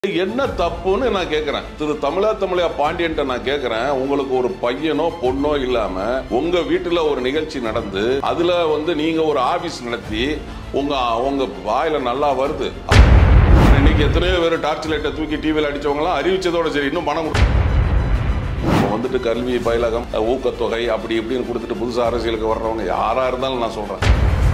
என்ன தப்புன்னு நான் கேட்கிறேன் திரு தமிழா தமிழா பாண்டியன்ட்ட நான் கேட்கிறேன் உங்களுக்கு ஒரு பையனோ பொண்ணோ இல்லாம உங்க வீட்டுல ஒரு நிகழ்ச்சி நடந்து அதுல வந்து நீங்க ஒரு ஆபீஸ் நடத்தி உங்க உங்க வாயில நல்லா வருது இன்னைக்கு எத்தனையோ பேர் டார்ச் லைட்டை தூக்கி டிவியில் அடிச்சவங்களாம் அறிவிச்சதோட சரி இன்னும் பணம் கொடு- இப்போ வந்துட்டு கல்வி பயிலகம் ஊக்கத்தொகை அப்படி இப்படின்னு கொடுத்துட்டு புதுசா அரசியலுக்கு வர்றவங்க யாரா இருந்தாலும் நான் சொல்றேன்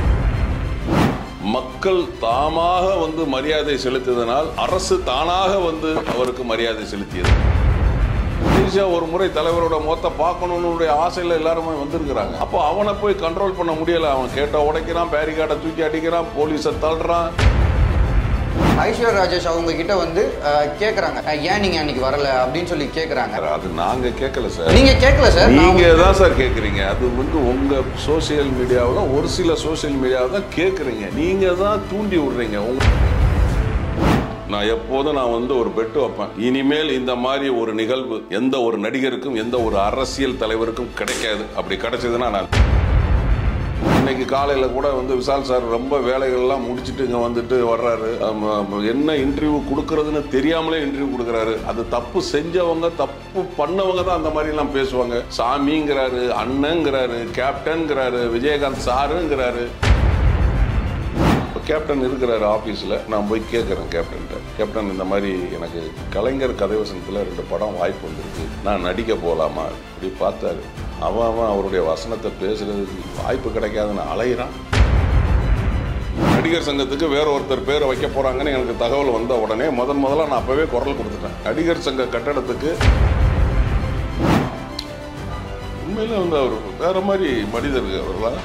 மக்கள் தாமாக வந்து மரியாதை செலுத்தியதனால் அரசு தானாக வந்து அவருக்கு மரியாதை செலுத்தியது மலேசியா ஒரு முறை தலைவரோட மொத்த பார்க்கணும்னு ஆசையில் எல்லாருமே வந்திருக்கிறாங்க அப்போ அவனை போய் கண்ட்ரோல் பண்ண முடியல அவன் கேட்ட உடைக்கிறான் பேரிகார்டை தூக்கி அடிக்கிறான் போலீஸை தள்ளுறான் ஐஸ்வர்யா ராஜேஷ் அவங்க கிட்ட வந்து அஹ், கேக்குறாங்க அஹ், ஏன் நீங்க அன்னைக்கு வரல அப்படின்னு சொல்லி கேக்குறாங்க அது நாங்க கேட்கல சார் நீங்க கேட்கல சார் நான் நீங்க தான் சார் கேக்குறீங்க அது வந்து உங்க சோசியல் மீடியாவில் ஒரு சில சோசியல் மீடியாவில் தான் கேக்குறீங்க நீங்க தான் தூண்டி விடுறீங்க உங்க நான் எப்போதும் நான் வந்து ஒரு பெட்டு வைப்பேன் இனிமேல் இந்த மாதிரி ஒரு நிகழ்வு எந்த ஒரு நடிகருக்கும் எந்த ஒரு அரசியல் தலைவருக்கும் கிடைக்காது அப்படி கிடைச்சதுன்னா நான் இன்னைக்கு காலையில கூட வந்து விசால் சார் ரொம்ப வேலைகள்லாம் முடிச்சுட்டு இங்க வந்துட்டு வர்றாரு ஆமா, என்ன இன்டர்வியூ கொடுக்கறதுன்னு தெரியாமலே இன்டர்வியூ கொடுக்கறாரு அது தப்பு செஞ்சவங்க தப்பு பண்ணவங்க தான் அந்த மாதிரி எல்லாம் பேசுவாங்க சாமிங்கிறாரு அண்ணங்கிறாரு கேப்டன்ங்கிறாரு விஜயகாந்த் சாருங்கிறாரு இப்போ கேப்டன் இருக்கிறாரு ஆஃபீஸில் நான் போய் கேட்குறேன் கேப்டன்கிட்ட கேப்டன் இந்த மாதிரி எனக்கு கலைஞர் கதை வசனத்தில் ரெண்டு படம் வாய்ப்பு வந்திருக்கு நான் நடிக்க போகலாமா இப்படி பார்த்தாரு அவன் அவன் அவருடைய வசனத்தை பேசுறதுக்கு வாய்ப்பு கிடைக்காதுன்னு அலையிறான் நடிகர் சங்கத்துக்கு வேற ஒருத்தர் பேரை வைக்க போறாங்கன்னு எனக்கு தகவல் வந்த உடனே முதன் முதல்ல நான் அப்பவே குரல் கொடுத்துட்டேன் நடிகர் சங்க கட்டடத்துக்கு உண்மையில வந்து அவர் வேற மாதிரி மனிதர் அவர்களா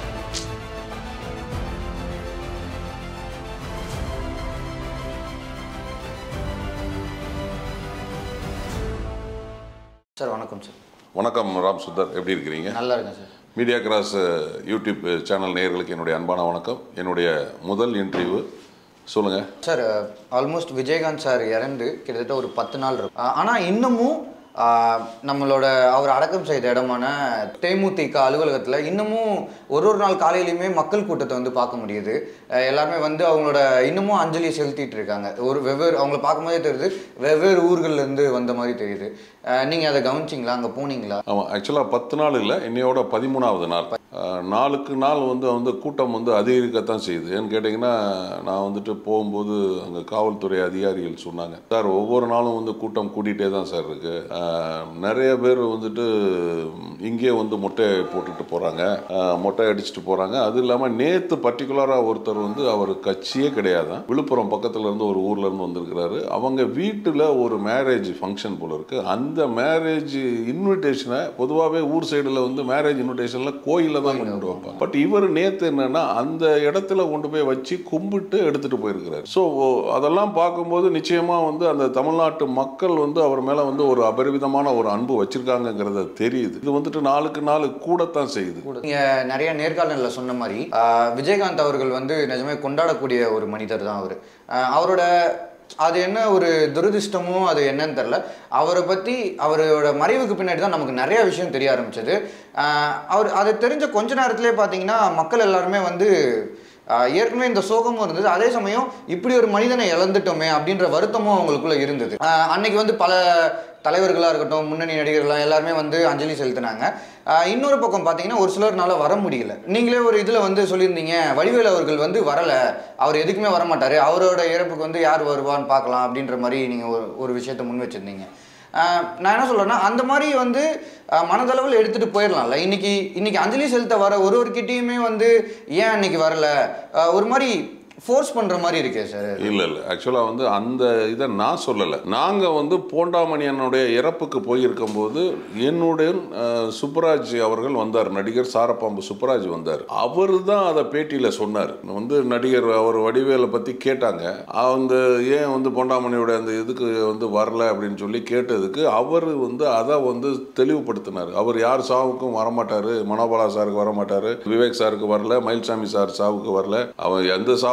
சார் வணக்கம் சார் வணக்கம் ராம் சுந்தர் எப்படி இருக்கிறீங்க நல்லா இருக்கேன் sir media cross ah, YouTube channel நேயர்களுக்கு என்னுடைய அன்பான வணக்கம் என்னுடைய முதல் இன்டர்வியூ சொல்லுங்க சார் ஆல்மோஸ்ட் விஜயகாந்த் சார் இறந்து கிட்டத்தட்ட ஒரு பத்து நாள் இருக்கும் அஹ், ஆனா இன்னமும் அஹ், நம்மளோட அவர் அடக்கம் செய்த இடமான தேமுதிக அலுவலகத்துல இன்னமும் ஒரு ஒரு நாள் காலையிலையுமே மக்கள் கூட்டத்தை வந்து பார்க்க முடியுது அஹ், எல்லாருமே வந்து அவங்களோட இன்னமும் அஞ்சலி செலுத்திட்டு இருக்காங்க ஒரு வெவ்வேறு அவங்கள பார்க்கும்போதே தெரியுது வெவ்வேறு ஊர்கள்ல இருந்து வந்த மாதிரி தெரியுது அஹ், நீங்க அதை கவனிச்சிங்களா அங்க போனீங்களா ஆமாம் ஆக்சுவலாக பத்து நாள் இல்லை என்னையோட பதிமூணாவது நாள் அஹ், நாளுக்கு நாள் வந்து வந்து கூட்டம் வந்து அதிகரிக்கத்தான் செய்யுது ஏன்னு கேட்டிங்கன்னா நான் வந்துட்டு போகும்போது அங்கே காவல்துறை அதிகாரிகள் சொன்னாங்க சார் ஒவ்வொரு நாளும் வந்து கூட்டம் கூட்டிகிட்டே தான் சார் இருக்கு அஹ், நிறைய பேர் வந்துட்டு இங்கேயே வந்து மொட்டை போட்டுட்டு போகிறாங்க மொட்டை அடிச்சுட்டு போகிறாங்க அது இல்லாமல் நேற்று பர்டிகுலராக ஒருத்தர் வந்து அவர் கட்சியே கிடையாது விழுப்புரம் பக்கத்துல இருந்து ஒரு ஊர்ல இருந்து வந்திருக்கிறாரு அவங்க வீட்டில் ஒரு மேரேஜ் ஃபங்க்ஷன் போல இருக்கு அந்த மேரேஜ் இன்விடேஷனை பொதுவாகவே ஊர் சைடில் வந்து மேரேஜ் இன்விடேஷனில் கோயிலில் தான் கொண்டு வைப்பாங்க பட் இவர் நேற்று என்னன்னா அந்த இடத்துல கொண்டு போய் வச்சு கும்பிட்டு எடுத்துட்டு போயிருக்கிறாரு ஸோ அதெல்லாம் பார்க்கும்போது நிச்சயமா வந்து அந்த தமிழ்நாட்டு மக்கள் வந்து அவர் மேல வந்து ஒரு அபரிவிதமான ஒரு அன்பு வச்சிருக்காங்கங்கிறத தெரியுது இது வந்துட்டு நாளுக்கு நாள் கூடத்தான் செய்யுது நீங்க நிறைய நேர்காணல்ல சொன்ன மாதிரி ஆஹ், விஜயகாந்த் அவர்கள் வந்து நிஜமே கொண்டாடக்கூடிய ஒரு மனிதர் தான் அவர் அவரோட அது என்ன ஒரு துரதிர்ஷ்டமோ அது என்னன்னு தெரில அவரை பற்றி அவரோட மறைவுக்கு பின்னாடி தான் நமக்கு நிறைய விஷயம் தெரிய ஆரம்பிச்சது ஆஹ், அவர் அதை தெரிஞ்ச கொஞ்ச நேரத்திலே பார்த்தீங்கன்னா மக்கள் எல்லாருமே வந்து ஆஹ், ஏற்கனவே இந்த சோகமும் இருந்தது அதே சமயம் இப்படி ஒரு மனிதனை இழந்துட்டோமே அப்படின்ற வருத்தமும் அவங்களுக்குள்ள இருந்தது ஆஹ், அன்னைக்கு வந்து பல தலைவர்களாக இருக்கட்டும் முன்னணி நடிகர்களாக எல்லாருமே வந்து அஞ்சலி செலுத்தினாங்க ஆஹ் இன்னொரு பக்கம் பார்த்தீங்கன்னா ஒரு சிலர்னால வர முடியல நீங்களே ஒரு இதில் வந்து சொல்லியிருந்தீங்க வடிவேல் அவர்கள் வந்து வரலை அவர் எதுக்குமே வர மாட்டார் அவரோட இறப்புக்கு வந்து யார் வருவான்னு பார்க்கலாம் அப்படின்ற மாதிரி நீங்கள் ஒரு ஒரு விஷயத்தை முன் வச்சுருந்தீங்க ஆஹ் நான் என்ன சொல்றேன்னா அந்த மாதிரி வந்து ஆஹ் மனதளவில் எடுத்துகிட்டு போயிடலாம்ல இன்னைக்கு இன்னைக்கு அஞ்சலி செலுத்த வர ஒரு ஒருக்கிட்டையுமே வந்து ஏன் அன்னைக்கு வரல ஆஹ் ஒரு மாதிரி ஃபோர்ஸ் பண்ணுற மாதிரி இருக்கே சார் இல்ல இல்ல ஆக்சுவலா வந்து அந்த இதை நான் சொல்லல நாங்க வந்து போண்டாமணியனுடைய இறப்புக்கு போயிருக்கும் போது என்னுடைய அஹ், சுப்புராஜ் அவர்கள் வந்தார் நடிகர் சாரப்பாம்பு சுப்புராஜ் வந்தார் அவர் தான் அதை பேட்டியில சொன்னார் வந்து நடிகர் அவர் வடிவேலை பத்தி கேட்டாங்க அவங்க ஏன் வந்து போண்டாமணியோட அந்த இதுக்கு வந்து வரல அப்படின்னு சொல்லி கேட்டதுக்கு அவர் வந்து அதை வந்து தெளிவுபடுத்தினார் அவர் யார் சாவுக்கும் வரமாட்டாரு மனோபாலா சாருக்கு வரமாட்டாரு விவேக் சாருக்கு வரல மயில்சாமி சார் சாவுக்கு வரல அவர் எந்த சாவுக்கும்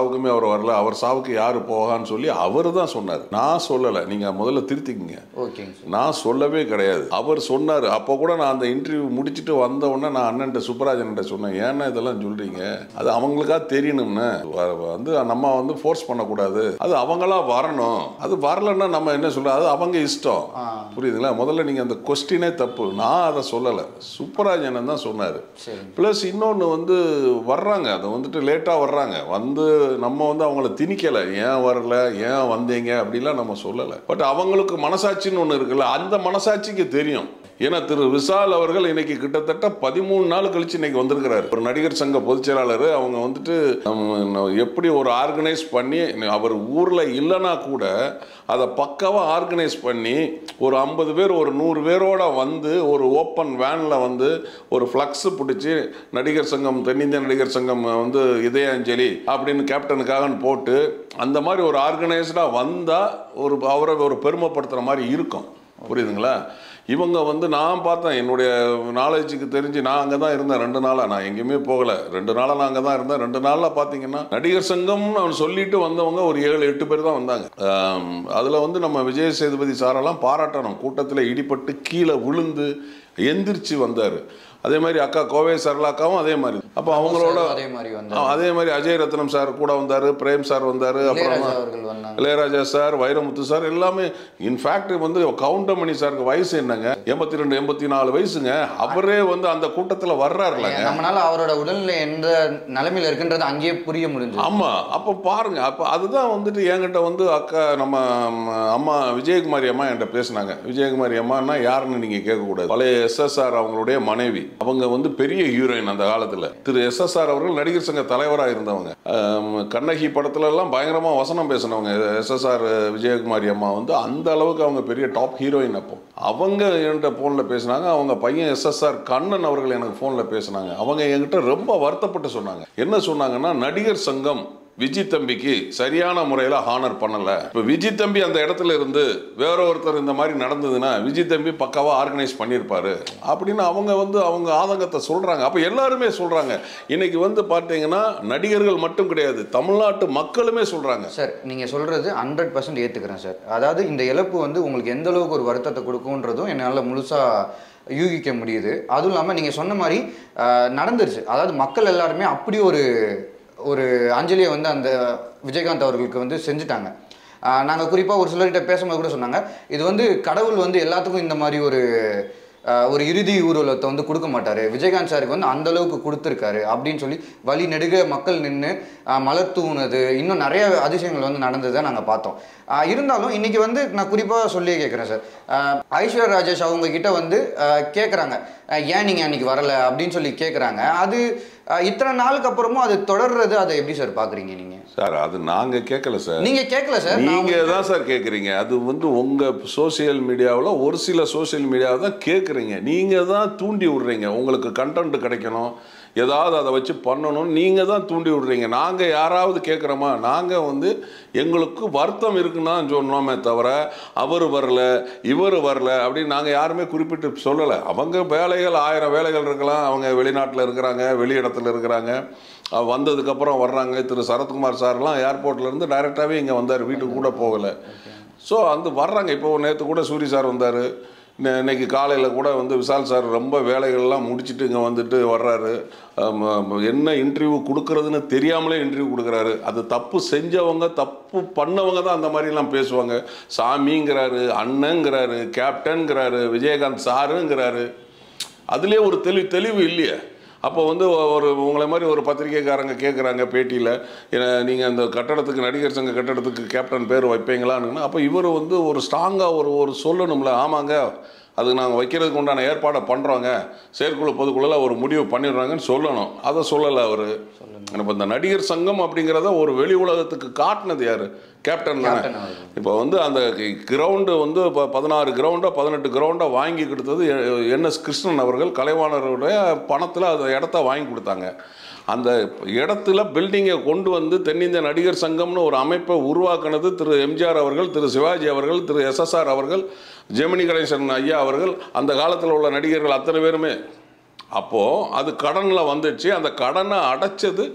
சாவுக்குமே அவர் வரல அவர் சாவுக்கு யார் போகான்னு சொல்லி அவர் தான் சொன்னார் நான் சொல்லலை நீங்கள் முதல்ல திருத்திக்கங்க ஓகேங்க சார் நான் சொல்லவே கிடையாது அவர் சொன்னார் அப்போ கூட நான் அந்த இன்டர்வியூ முடிச்சுட்டு வந்த உடனே நான் அண்ணன்ட்ட சுப்பராஜன்கிட்ட சொன்னேன் ஏன்னா இதெல்லாம் சொல்றீங்க அது அவங்களுக்கா தெரியணும்னு வ- வந்து நம்ம வந்து ஃபோர்ஸ் பண்ணக்கூடாது அது அவங்களா வரணும் அது வரலன்னா நம்ம என்ன சொல்றது அது அவங்க இஷ்டம் புரியுதுங்களா முதல்ல நீங்கள் அந்த கொஸ்டினே தப்பு நான் அதை சொல்லலை சுப்பராஜன் தான் சொன்னார் சரி ப்ளஸ் இன்னொன்று வந்து வர்றாங்க அதை வந்துட்டு லேட்டாக வர்றாங்க வந்து நம்ம வந்து அவங்கள திணிக்கலை ஏன் வரல ஏன் வந்தீங்க அப்படிலாம் நம்ம சொல்லலை பட் அவங்களுக்கு மனசாட்சின்னு ஒன்று இருக்குல்ல அந்த மனசாட்சிக்கு தெரியும் ஏன்னா திரு விஷால் அவர்கள் இன்னைக்கு கிட்டத்தட்ட பதிமூணு நாள் கழிச்சு இன்னைக்கு வந்திருக்கிறாரு ஒரு நடிகர் சங்க பொதுச் செயலாளர் அவங்க வந்துட்டு நம்ம எப்படி ஒரு ஆர்கனைஸ் பண்ணி அவர் ஊரில் இல்லைன்னா கூட அதை பக்காவாக ஆர்கனைஸ் பண்ணி ஒரு ஐம்பது பேர் ஒரு நூறு பேரோட வந்து ஒரு ஓப்பன் வேனில் வந்து ஒரு ஃப்ளக்ஸ் பிடிச்சி நடிகர் சங்கம் தென்னிந்திய நடிகர் சங்கம் வந்து இதயாஞ்சலி அப்படின்னு கேப்டனுக்காகன்னு போட்டு அந்த மாதிரி ஒரு ஆர்கனைஸ்டாக வந்தால் ஒரு அவரை ஒரு பெருமைப்படுத்துகிற மாதிரி இருக்கும் புரியுதுங்களா இவங்க வந்து நான் பார்த்தேன் என்னுடைய நாலேஜுக்கு தெரிஞ்சு நான் அங்கே தான் இருந்தேன் ரெண்டு நாளாக நான் எங்கேயுமே போகலை ரெண்டு நாளாக நான் அங்கே தான் இருந்தேன் ரெண்டு நாளில் பார்த்தீங்கன்னா நடிகர் சங்கம்னு அவன் சொல்லிட்டு வந்தவங்க ஒரு ஏழு எட்டு பேர் தான் வந்தாங்க அதில் வந்து நம்ம விஜய் சேதுபதி சாரெல்லாம் பாராட்டணும் கூட்டத்தில் இடிபட்டு கீழே விழுந்து எந்திரிச்சு வந்தார் அதே மாதிரி அக்கா கோவை சரளாக்காவும் அதே மாதிரி அப்போ அவங்களோட அதே மாதிரி வந்து ஆ, அதே மாதிரி அஜய் ரத்னம் சார் கூட வந்தார் பிரேம் சார் வந்தார் அப்புறமா இளையராஜா அவர்கள் வந்தாங்க இளையராஜா சார் வைரமுத்து சார் எல்லாமே இன்ஃபேக்ட் வந்து கவுண்டமணி சாருக்கு வயசு என்னங்க எண்பத்தி ரெண்டு எண்பத்தி நாலு வயசுங்க அவரே வந்து அந்த கூட்டத்தில் வர்றாருலங்க நம்மளால அவரோட உடல்நிலை எந்த நிலைமையில இருக்குன்றது அங்கேயே புரிய முடிஞ்சது ஆமா அப்போ பாருங்க அப்போ அதுதான் வந்துட்டு என்கிட்ட வந்து அக்கா நம்ம ம், அம்மா விஜயகுமாரி அம்மா என்கிட்ட பேசினாங்க விஜயகுமாரி அம்மான்னா யாருன்னு நீங்க கேட்கக்கூடாது பழைய எஸ்எஸ்ஆர் அவங்களுடைய மனைவி அவங்க வந்து பெரிய ஹீரோயின் அந்த காலத்துல திரு எஸ்எஸ்ஆர் அவர்கள் நடிகர் சங்க தலைவராக இருந்தவங்க ஆம், கண்ணகி படத்துல எல்லாம் பயங்கரமா வசனம் பேசினவங்க எஸ்எஸ்ஆர் விஜயகுமாரி அம்மா வந்து அந்த அளவுக்கு அவங்க பெரிய டாப் ஹீரோயின் அப்போ அவங்க என்கிட்ட ஃபோனில் பேசினாங்க அவங்க பையன் எஸ்எஸ்ஆர் கண்ணன் அவர்கள் எனக்கு ஃபோனில் பேசினாங்க அவங்க என்கிட்ட ரொம்ப வருத்தப்பட்டு சொன்னாங்க என்ன சொன்னாங்கன்னா நடிகர் சங்கம் விஜய் தம்பிக்கு சரியான முறையில் ஹானர் பண்ணல இப்போ விஜய் தம்பி அந்த இடத்துல இருந்து வேற ஒருத்தர் இந்த மாதிரி நடந்ததுன்னா விஜய் தம்பி பக்காவா ஆர்கனைஸ் பண்ணியிருப்பாரு அப்படின்னு அவங்க வந்து அவங்க ஆதங்கத்தை சொல்றாங்க அப்போ எல்லாருமே சொல்றாங்க இன்னைக்கு வந்து பார்த்தீங்கன்னா நடிகர்கள் மட்டும் கிடையாது தமிழ்நாட்டு மக்களுமே சொல்றாங்க சார் நீங்க சொல்றது ஹண்ட்ரட் பர்சன்ட் ஏத்துக்கிறேன் சார் அதாவது இந்த இழப்பு வந்து உங்களுக்கு எந்த அளவுக்கு ஒரு வருத்தத்தை கொடுக்கும்ன்றதும் என்னால் முழுசா யூகிக்க முடியுது அதுவும் இல்லாமல் நீங்கள் சொன்ன மாதிரி ஆஹ், நடந்துருச்சு அதாவது மக்கள் எல்லாருமே அப்படி ஒரு ஒரு அஞ்சலியை வந்து அந்த விஜயகாந்த் அவர்களுக்கு வந்து செஞ்சுட்டாங்க நாங்கள் குறிப்பாக ஒரு சிலர்கிட்ட பேசும்போது கூட சொன்னாங்க இது வந்து கடவுள் வந்து எல்லாத்துக்கும் இந்த மாதிரி ஒரு ஆஹ், ஒரு இறுதி ஊர்வலத்தை வந்து கொடுக்க மாட்டாரு விஜயகாந்த் சாருக்கு வந்து அந்த அளவுக்கு கொடுத்துருக்காரு அப்படின்னு சொல்லி வழி நெடுக மக்கள் நின்று மலர் தூவுனது இன்னும் நிறைய அதிசயங்கள் வந்து நடந்ததை நாங்கள் பார்த்தோம் ஆஹ், இருந்தாலும் இன்னைக்கு வந்து நான் குறிப்பாக சொல்லியே கேட்குறேன் சார் ஆஹ், ஐஸ்வர்யா ராஜேஷ் அவங்க கிட்ட வந்து கேட்குறாங்க ஏன் நீங்கள் அன்னைக்கு வரல அப்படின்னு சொல்லி கேட்குறாங்க அது ஆஹ், இத்தனை நாளுக்கு அப்புறமும் அது தொடர்றது அதை எப்படி சார் பார்க்குறீங்க நீங்கள் சார் அது நாங்கள் கேட்கல சார் நீங்கள் கேட்கல சார் நான் நீங்க தான் சார் கேட்குறீங்க அது வந்து உங்க சோஷியல் மீடியாவில் ஒரு சில சோஷியல் மீடியாவை தான் கேட்குறீங்க நீங்க தான் தூண்டி விடுறீங்க உங்களுக்கு கண்டென்ட் கிடைக்கணும் ஏதாவது அதை வச்சு பண்ணணும் நீங்க தான் தூண்டி விடுறீங்க நாங்க யாராவது கேட்குறோமா நாங்க வந்து எங்களுக்கு வருத்தம் இருக்குன்னு தான் சொன்னோமே தவிர அவர் வரல இவர் வரல அப்படின்னு நாங்கள் யாருமே குறிப்பிட்டு சொல்லலை அவங்க வேலைகள் ஆயிரம் வேலைகள் இருக்கலாம் அவங்க வெளிநாட்டில் இருக்கிறாங்க வெளி இடத்துல இருக்கிறாங்க அஹ் வந்ததுக்கப்புறம் வர்றாங்க திரு சரத்குமார் சார்லாம் ஏர்போர்ட்ல இருந்து டைரெக்டாகவே இங்கே வந்தார் வீட்டுக்கு கூட போகலை ஸோ அந்த வர்றாங்க இப்போ நேற்று கூட சூரி சார் வந்தார் இன்னைக்கு காலையில் கூட வந்து விஷால் சார் ரொம்ப வேலைகள்லாம் முடிச்சுட்டு இங்கே வந்துட்டு வர்றாரு ஆம், ஆம், என்ன இன்டர்வியூ கொடுக்கறதுன்னு தெரியாமலே இன்டர்வியூ கொடுக்குறாரு அது தப்பு செஞ்சவங்க தப்பு பண்ணவங்க தான் அந்த மாதிரிலாம் பேசுவாங்க சாமிங்கிறாரு அண்ணங்கிறாரு கேப்டன்ங்கிறாரு விஜயகாந்த் சாருங்கிறாரு அதுலேயே ஒரு தெளிவு தெளிவு இல்லையே அப்போ வந்து ஒரு உங்களை மாதிரி ஒரு பத்திரிக்கைக்காரங்க கேட்குறாங்க பேட்டியில் நீங்கள் அந்த கட்டடத்துக்கு நடிகர் சங்க கட்டடத்துக்கு கேப்டன் பேர் வைப்பீங்களான்னு அப்போ இவர் வந்து ஒரு ஸ்ட்ராங்காக ஒரு ஒரு சொல்லணும்ல ஆமாங்க அது நாங்கள் வைக்கிறதுக்கு உண்டான ஏற்பாடை பண்ணுறோங்க செயற்குழு பொதுக்குழுல ஒரு முடிவு பண்ணிடுறாங்கன்னு சொல்லணும் அதை சொல்லலை அவர் இப்போ இந்த நடிகர் சங்கம் அப்படிங்கிறத ஒரு வெளி உலகத்துக்கு காட்டினது யார் கேப்டன் தானே கேப்டன் அவர்கள். இப்போ வந்து அந்த கிரவுண்டு வந்து இப்போ பதினாறு கிரவுண்டோ பதினெட்டு கிரவுண்டோ வாங்கி கொடுத்தது என்எஸ் கிருஷ்ணன் அவர்கள் கலைவாணருடைய பணத்தில் அந்த இடத்த வாங்கி கொடுத்தாங்க அந்த இடத்துல பில்டிங்கை கொண்டு வந்து தென்னிந்திய நடிகர் சங்கம்னு ஒரு அமைப்பை உருவாக்குனது திரு எம்ஜிஆர் அவர்கள் திரு சிவாஜி அவர்கள் திரு எஸ்எஸ்ஆர் அவர்கள் ஜெமினி கணேசன் ஐயா அவர்கள் அந்த காலத்தில் உள்ள நடிகர்கள் அத்தனை பேருமே அப்போது அது கடனில் வந்துச்சு அந்த கடனை அடைச்சது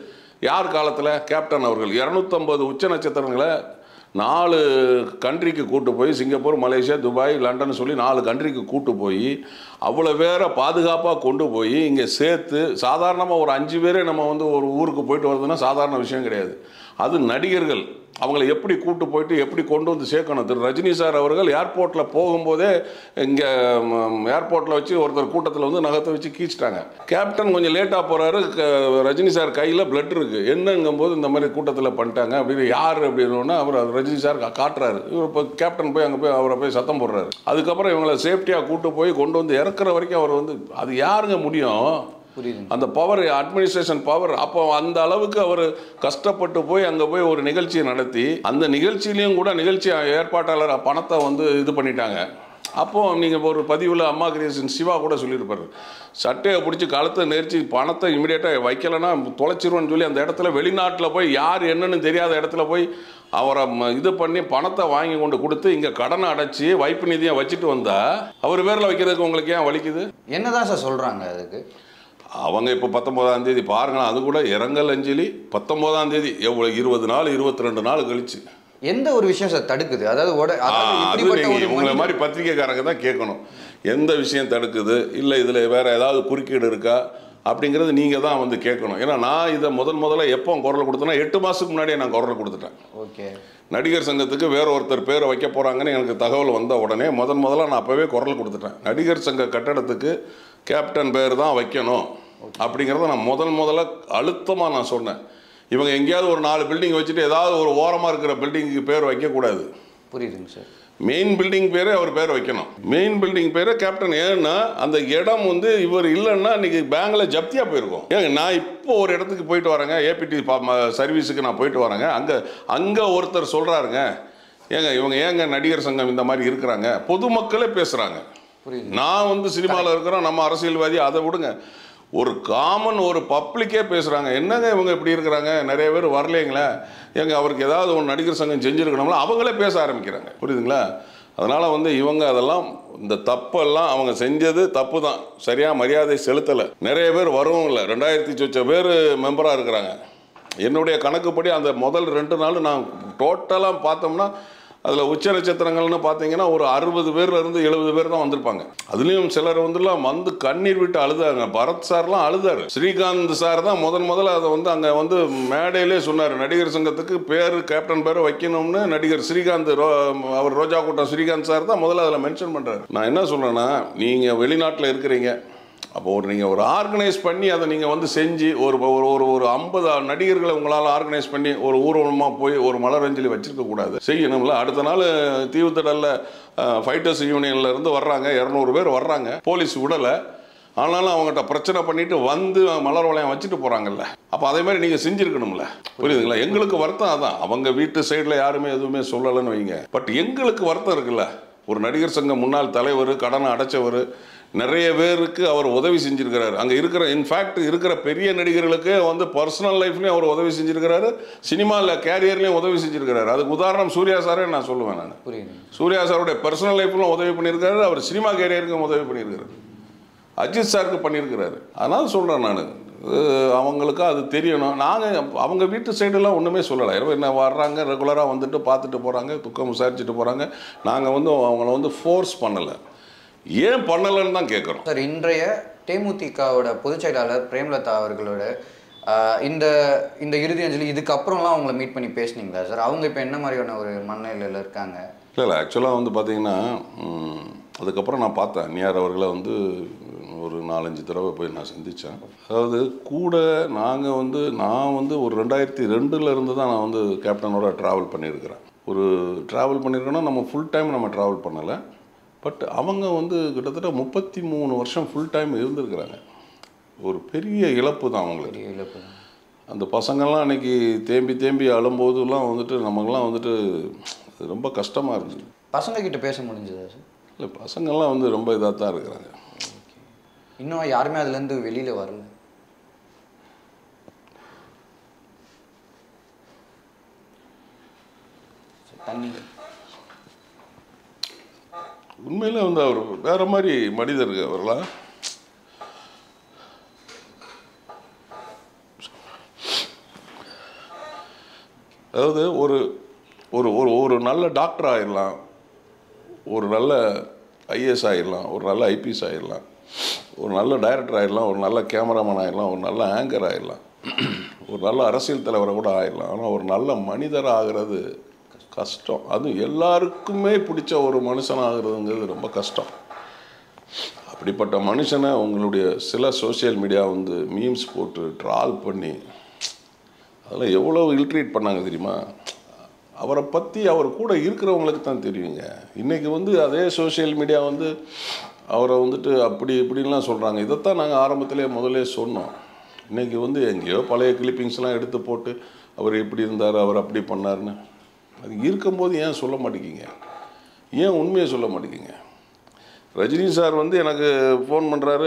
யார் காலத்தில் கேப்டன் அவர்கள் இரநூத்தம்பது உச்ச நட்சத்திரங்களை நாலு கண்ட்ரிக்கு கூட்டு போய் சிங்கப்பூர் மலேசியா துபாய் லண்டன் சொல்லி நாலு கண்ட்ரிக்கு கூட்டு போய் அவ்வளோ பேரை பாதுகாப்பாக கொண்டு போய் இங்கே சேர்த்து சாதாரணமாக ஒரு அஞ்சு பேரே நம்ம வந்து ஒரு ஊருக்கு போயிட்டு வர்றதுன்னா சாதாரண விஷயம் கிடையாது அது நடிகர்கள் அவங்களை எப்படி கூட்டு போயிட்டு எப்படி கொண்டு வந்து சேர்க்கணும் திரு ரஜினி சார் அவர்கள் ஏர்போர்ட்டில் போகும்போதே இங்கே ஏர்போர்ட்டில் வச்சு ஒருத்தர் கூட்டத்தில் வந்து நகத்தை வச்சு கீச்சிட்டாங்க கேப்டன் கொஞ்சம் லேட்டாக போகிறாரு ரஜினி சார் கையில் பிளட் இருக்குது என்னங்கும்போது இந்த மாதிரி கூட்டத்தில் பண்ணிட்டாங்க அப்படின்னு யார் அப்படின்னா அவர் அது ரஜினி சார் கா- காட்டுறாரு இவர் இப்போ கேப்டன் போய் அங்கே போய் அவரை போய் சத்தம் போடுறாரு அதுக்கப்புறம் இவங்களை சேஃப்டியாக கூட்டு போய் கொண்டு வந்து இறக்குற வரைக்கும் அவர் வந்து அது யாருங்க முடியும் புரியுதுங்க அந்த பவர் அட்மினிஸ்ட்ரேஷன் பவர் அப்போ அந்த அளவுக்கு அவர் கஷ்டப்பட்டு போய் அங்கே போய் ஒரு நிகழ்ச்சியை நடத்தி அந்த நிகழ்ச்சியிலையும் கூட நிகழ்ச்சி ஏற்பாட்டாளர் பணத்தை வந்து இது பண்ணிட்டாங்க அப்போ நீங்கள் ஒரு பதிவில் அம்மா கிரியேஷன் சிவா கூட சொல்லியிருப்பாரு சட்டையை பிடிச்சி கழுத்தை நெரிச்சு பணத்தை இமிடியேட்டாக வைக்கலைன்னா தொலைச்சிருவோன்னு சொல்லி அந்த இடத்துல வெளிநாட்டில் போய் யார் என்னன்னு தெரியாத இடத்துல போய் அவரை ம- இது பண்ணி பணத்தை வாங்கி கொண்டு கொடுத்து இங்கே கடனை அடைச்சி வைப்பு நிதியை வச்சுட்டு வந்தா அவர் பேரில் வைக்கிறதுக்கு உங்களுக்கு ஏன் வலிக்குது என்னதான் சார் சொல்றாங்க அதுக்கு அவங்க இப்போ பத்தொன்பதாம் தேதி பாருங்களேன் அது கூட இரங்கல் அஞ்சலி பத்தொன்பதாம் தேதி எவ்வளோ இருபது நாள் இருபத்தி ரெண்டு நாள் கழிச்சு எந்த ஒரு விஷயம் சார் தடுக்குது அதாவது உட- ஆ, அதாவது அது இப்படிப்பட்ட நீங்க ஒரு உங்களை மனிதன் மாதிரி பத்திரிக்கைக்காரங்க தான் கேட்கணும் எந்த விஷயம் தடுக்குது இல்லை இதில் வேற ஏதாவது குறுக்கீடு இருக்கா அப்படிங்கிறது நீங்கள் தான் வந்து கேட்கணும் ஏன்னா நான் இதை முதன் முதல்ல எப்போ குரல் கொடுத்தேன்னா எட்டு மாதத்துக்கு முன்னாடியே நான் குரல் கொடுத்துட்டேன் ஓகே நடிகர் சங்கத்துக்கு வேற ஒருத்தர் பேரை வைக்க போகிறாங்கன்னு எனக்கு தகவல் வந்த உடனே முதன் முதல்ல நான் அப்போவே குரல் கொடுத்துட்டேன் நடிகர் சங்க கட்டடத்துக்கு கேப்டன் பேர் தான் வைக்கணும் அப்படிங்கிறத நான் முதல் முதல்ல அழுத்தமாக நான் சொன்னேன் இவங்க எங்கேயாவது ஒரு நாலு பில்டிங் வச்சுட்டு ஏதாவது ஒரு ஓரமாக இருக்கிற பில்டிங்க்கு பேர் வைக்கக்கூடாது புரியுதுங்க சார் மெயின் பில்டிங் பேரே அவர் பேர் வைக்கணும் மெயின் பில்டிங் பேரே கேப்டன் ஏன்னா அந்த இடம் வந்து இவர் இல்லைன்னா இன்னைக்கு பேங்க்ல ஜப்தியா போயிருக்கும் ஏங்க நான் இப்போ ஒரு இடத்துக்கு போயிட்டு வரேங்க ஏபிடி சர்வீஸுக்கு நான் போயிட்டு வரேங்க அங்க அங்க ஒருத்தர் சொல்றாருங்க ஏங்க இவங்க ஏங்க நடிகர் சங்கம் இந்த மாதிரி இருக்கிறாங்க பொதுமக்களே பேசுறாங்க புரியுது நான் வந்து சினிமாவில் இருக்கிறோம் நம்ம அரசியல்வாதி அதை விடுங்க ஒரு காமன் ஒரு பப்ளிக்கே பேசுகிறாங்க என்னங்க இவங்க இப்படி இருக்கிறாங்க நிறைய பேர் வரலைங்களே ஏங்க அவருக்கு ஏதாவது ஒரு நடிகர் சங்கம் செஞ்சுருக்கணும்ல அவங்களே பேச ஆரம்பிக்கிறாங்க புரியுதுங்களா அதனால் வந்து இவங்க அதெல்லாம் இந்த தப்பெல்லாம் அவங்க செஞ்சது தப்பு தான் சரியாக மரியாதை செலுத்தலை நிறைய பேர் வரவும் இல்லை ரெண்டாயிரத்தி சொச்ச பேர் மெம்பராக இருக்கிறாங்க என்னுடைய கணக்குப்படி அந்த முதல் ரெண்டு நாள் நான் டோட்டலாக பார்த்தோம்னா அதில் உச்ச நட்சத்திரங்கள்னு பார்த்தீங்கன்னா ஒரு அறுபது பேர்ல இருந்து எழுபது பேர் தான் வந்திருப்பாங்க அதுலேயும் சிலர் வந்துலாம் வந்து கண்ணீர் விட்டு அழுதாங்க பரத் சார்லாம் அழுதாரு ஸ்ரீகாந்த் சார் தான் முதன் முதல்ல அதை வந்து அங்கே வந்து மேடையிலே சொன்னார் நடிகர் சங்கத்துக்கு பேர் கேப்டன் பேர் வைக்கணும்னு நடிகர் ஸ்ரீகாந்த் ரோ அவர் ரோஜா கூட்டம் ஸ்ரீகாந்த் சார் தான் முதல்ல அதில் மென்ஷன் பண்ணுறாரு நான் என்ன சொல்கிறேன்னா நீங்கள் வெளிநாட்டில் இருக்கிறீங்க அப்போ ஒரு நீங்கள் ஒரு ஆர்கனைஸ் பண்ணி அதை நீங்கள் வந்து செஞ்சு ஒரு ஒரு ஒரு ஒரு ஐம்பது நடிகர்களை உங்களால் ஆர்கனைஸ் பண்ணி ஒரு ஊர்வலமாக போய் ஒரு மலரஞ்சலி வச்சிருக்க கூடாது செய்யணும்ல அடுத்த நாள் தீவுத்திடலில் ஃபைட்டர்ஸ் யூனியன்ல இருந்து வர்றாங்க இரநூறு பேர் வர்றாங்க போலீஸ் விடலை ஆனாலும் அவங்ககிட்ட பிரச்சனை பண்ணிட்டு வந்து மலர் வளையம் வச்சுட்டு போறாங்கல்ல அப்போ அதே மாதிரி நீங்க செஞ்சிருக்கணும்ல புரியுதுங்களா எங்களுக்கு வருத்தம் அதான் அவங்க வீட்டு சைடில் யாருமே எதுவுமே சொல்லலைன்னு வைங்க பட் எங்களுக்கு வருத்தம் இருக்குல்ல ஒரு நடிகர் சங்க முன்னாள் தலைவர் கடனை அடைச்சவர் நிறைய பேருக்கு அவர் உதவி செஞ்சிருக்கிறாரு அங்கே இருக்கிற இன்ஃபேக்ட் இருக்கிற பெரிய நடிகர்களுக்கு வந்து பர்சனல் லைஃப்லையும் அவர் உதவி செஞ்சிருக்கிறாரு சினிமாவில் கேரியர்லையும் உதவி செஞ்சிருக்கிறாரு அதுக்கு உதாரணம் சூர்யா சாரே நான் சொல்லுவேன் நான் புரியுது சூர்யா சாருடைய பர்சனல் லைஃப்லும் உதவி பண்ணியிருக்காரு அவர் சினிமா கேரியருக்கும் உதவி பண்ணியிருக்காரு அஜித் சாருக்கு பண்ணியிருக்கிறாரு அதனால சொல்கிறேன் நான் அவங்களுக்கு அது தெரியணும் நாங்கள் அவங்க வீட்டு சைடெல்லாம் ஒன்றுமே சொல்லலை இரவு என்ன வர்றாங்க ரெகுலராக வந்துட்டு பார்த்துட்டு போகிறாங்க துக்கம் விசாரிச்சுட்டு போகிறாங்க நாங்கள் வந்து அவங்கள வந்து ஃபோர்ஸ் பண்ணலை ஏன் பண்ணலைன்னு தான் கேட்குறோம் சார் இன்றைய தேமுதிகவோட பொதுச் செயலாளர் பிரேமலதா அவர்களோட ஆஹ், இந்த இந்த இறுதி அஞ்சலி இதுக்கப்புறம்லாம் அவங்கள மீட் பண்ணி பேசுனீங்களா சார் அவங்க இப்போ என்ன மாதிரியான ஒரு மனநிலையில் இருக்காங்க இல்லை இல்லை ஆக்சுவலாக வந்து பார்த்தீங்கன்னா ம், அதுக்கப்புறம் நான் பார்த்தேன் நியார் அவர்களை வந்து ஒரு நாலஞ்சு தடவை போய் நான் சந்தித்தேன் அதாவது கூட நாங்கள் வந்து நான் வந்து ஒரு ரெண்டாயிரத்தி ரெண்டுல இருந்து தான் நான் வந்து கேப்டனோட ட்ராவல் பண்ணியிருக்கிறேன் ஒரு ட்ராவல் பண்ணியிருக்கேன்னா நம்ம ஃபுல் டைம் நம்ம ட்ராவல் பண்ணலை பட் அவங்க வந்து கிட்டத்தட்ட முப்பத்தி மூணு வருஷம் ஃபுல் டைம் இருந்திருக்கிறாங்க ஒரு பெரிய இழப்பு தான் அவங்களுக்கு பெரிய இழப்பு தான். அந்த பசங்கள்லாம் அன்னைக்கு தேம்பி தேம்பி அழும்போதெல்லாம் வந்துட்டு நமக்கெல்லாம் வந்துட்டு அது ரொம்ப கஷ்டமாக இருந்துச்சு பசங்க கிட்ட பேச முடிஞ்சதா சார் இல்லை பசங்கள்லாம் வந்து ரொம்ப இதாக தான் இருக்கிறாங்க இன்னும் யாருமே அதுலேருந்து வெளியில் வரல சரி, தண்ணி உண்மையிலே வந்து அவர் வேற மாதிரி மனிதர் அவரெல்லாம் அதாவது ஒரு ஒரு ஒரு ஒரு நல்ல டாக்டர் ஆயிடலாம் ஒரு நல்ல ஐஏஎஸ் ஆயிடலாம் ஒரு நல்ல ஐபிஎஸ் ஆயிடலாம் ஒரு நல்ல டைரக்டர் ஆயிடலாம் ஒரு நல்ல கேமராமேன் ஆயிடலாம் ஒரு நல்ல ஆங்கர் ஆயிடலாம் ஒரு நல்ல அரசியல் தலைவரை கூட ஆயிடலாம் ஆனால் ஒரு நல்ல மனிதர் ஆகிறது கஷ்டம் அதுவும் எல்லாருக்குமே பிடிச்ச ஒரு மனுஷன் ஆகுறதுங்கிறது ரொம்ப கஷ்டம் அப்படிப்பட்ட மனுஷனை உங்களுடைய சில சோஷியல் மீடியா வந்து மீம்ஸ் போட்டு ட்ரால் பண்ணி அதெல்லாம் எவ்வளோ இல்ட்ரீட் பண்ணாங்க தெரியுமா அவரை பற்றி அவர் கூட இருக்கிறவங்களுக்கு தான் தெரியுங்க இன்றைக்கி வந்து அதே சோஷியல் மீடியா வந்து அவரை வந்துட்டு அப்படி இப்படின்லாம் சொல்கிறாங்க இதைத்தான் நாங்கள் ஆரம்பத்திலே முதல்ல சொன்னோம் இன்றைக்கி வந்து எங்கேயோ பழைய கிளிப்பிங்ஸ்லாம் எடுத்து போட்டு அவர் இப்படி இருந்தார் அவர் அப்படி பண்ணாருன்னு அது இருக்கும்போது ஏன் சொல்ல மாட்டேங்கிங்க ஏன் உண்மையை சொல்ல மாட்டேங்கிங்க ரஜினி சார் வந்து எனக்கு ஃபோன் பண்ணுறாரு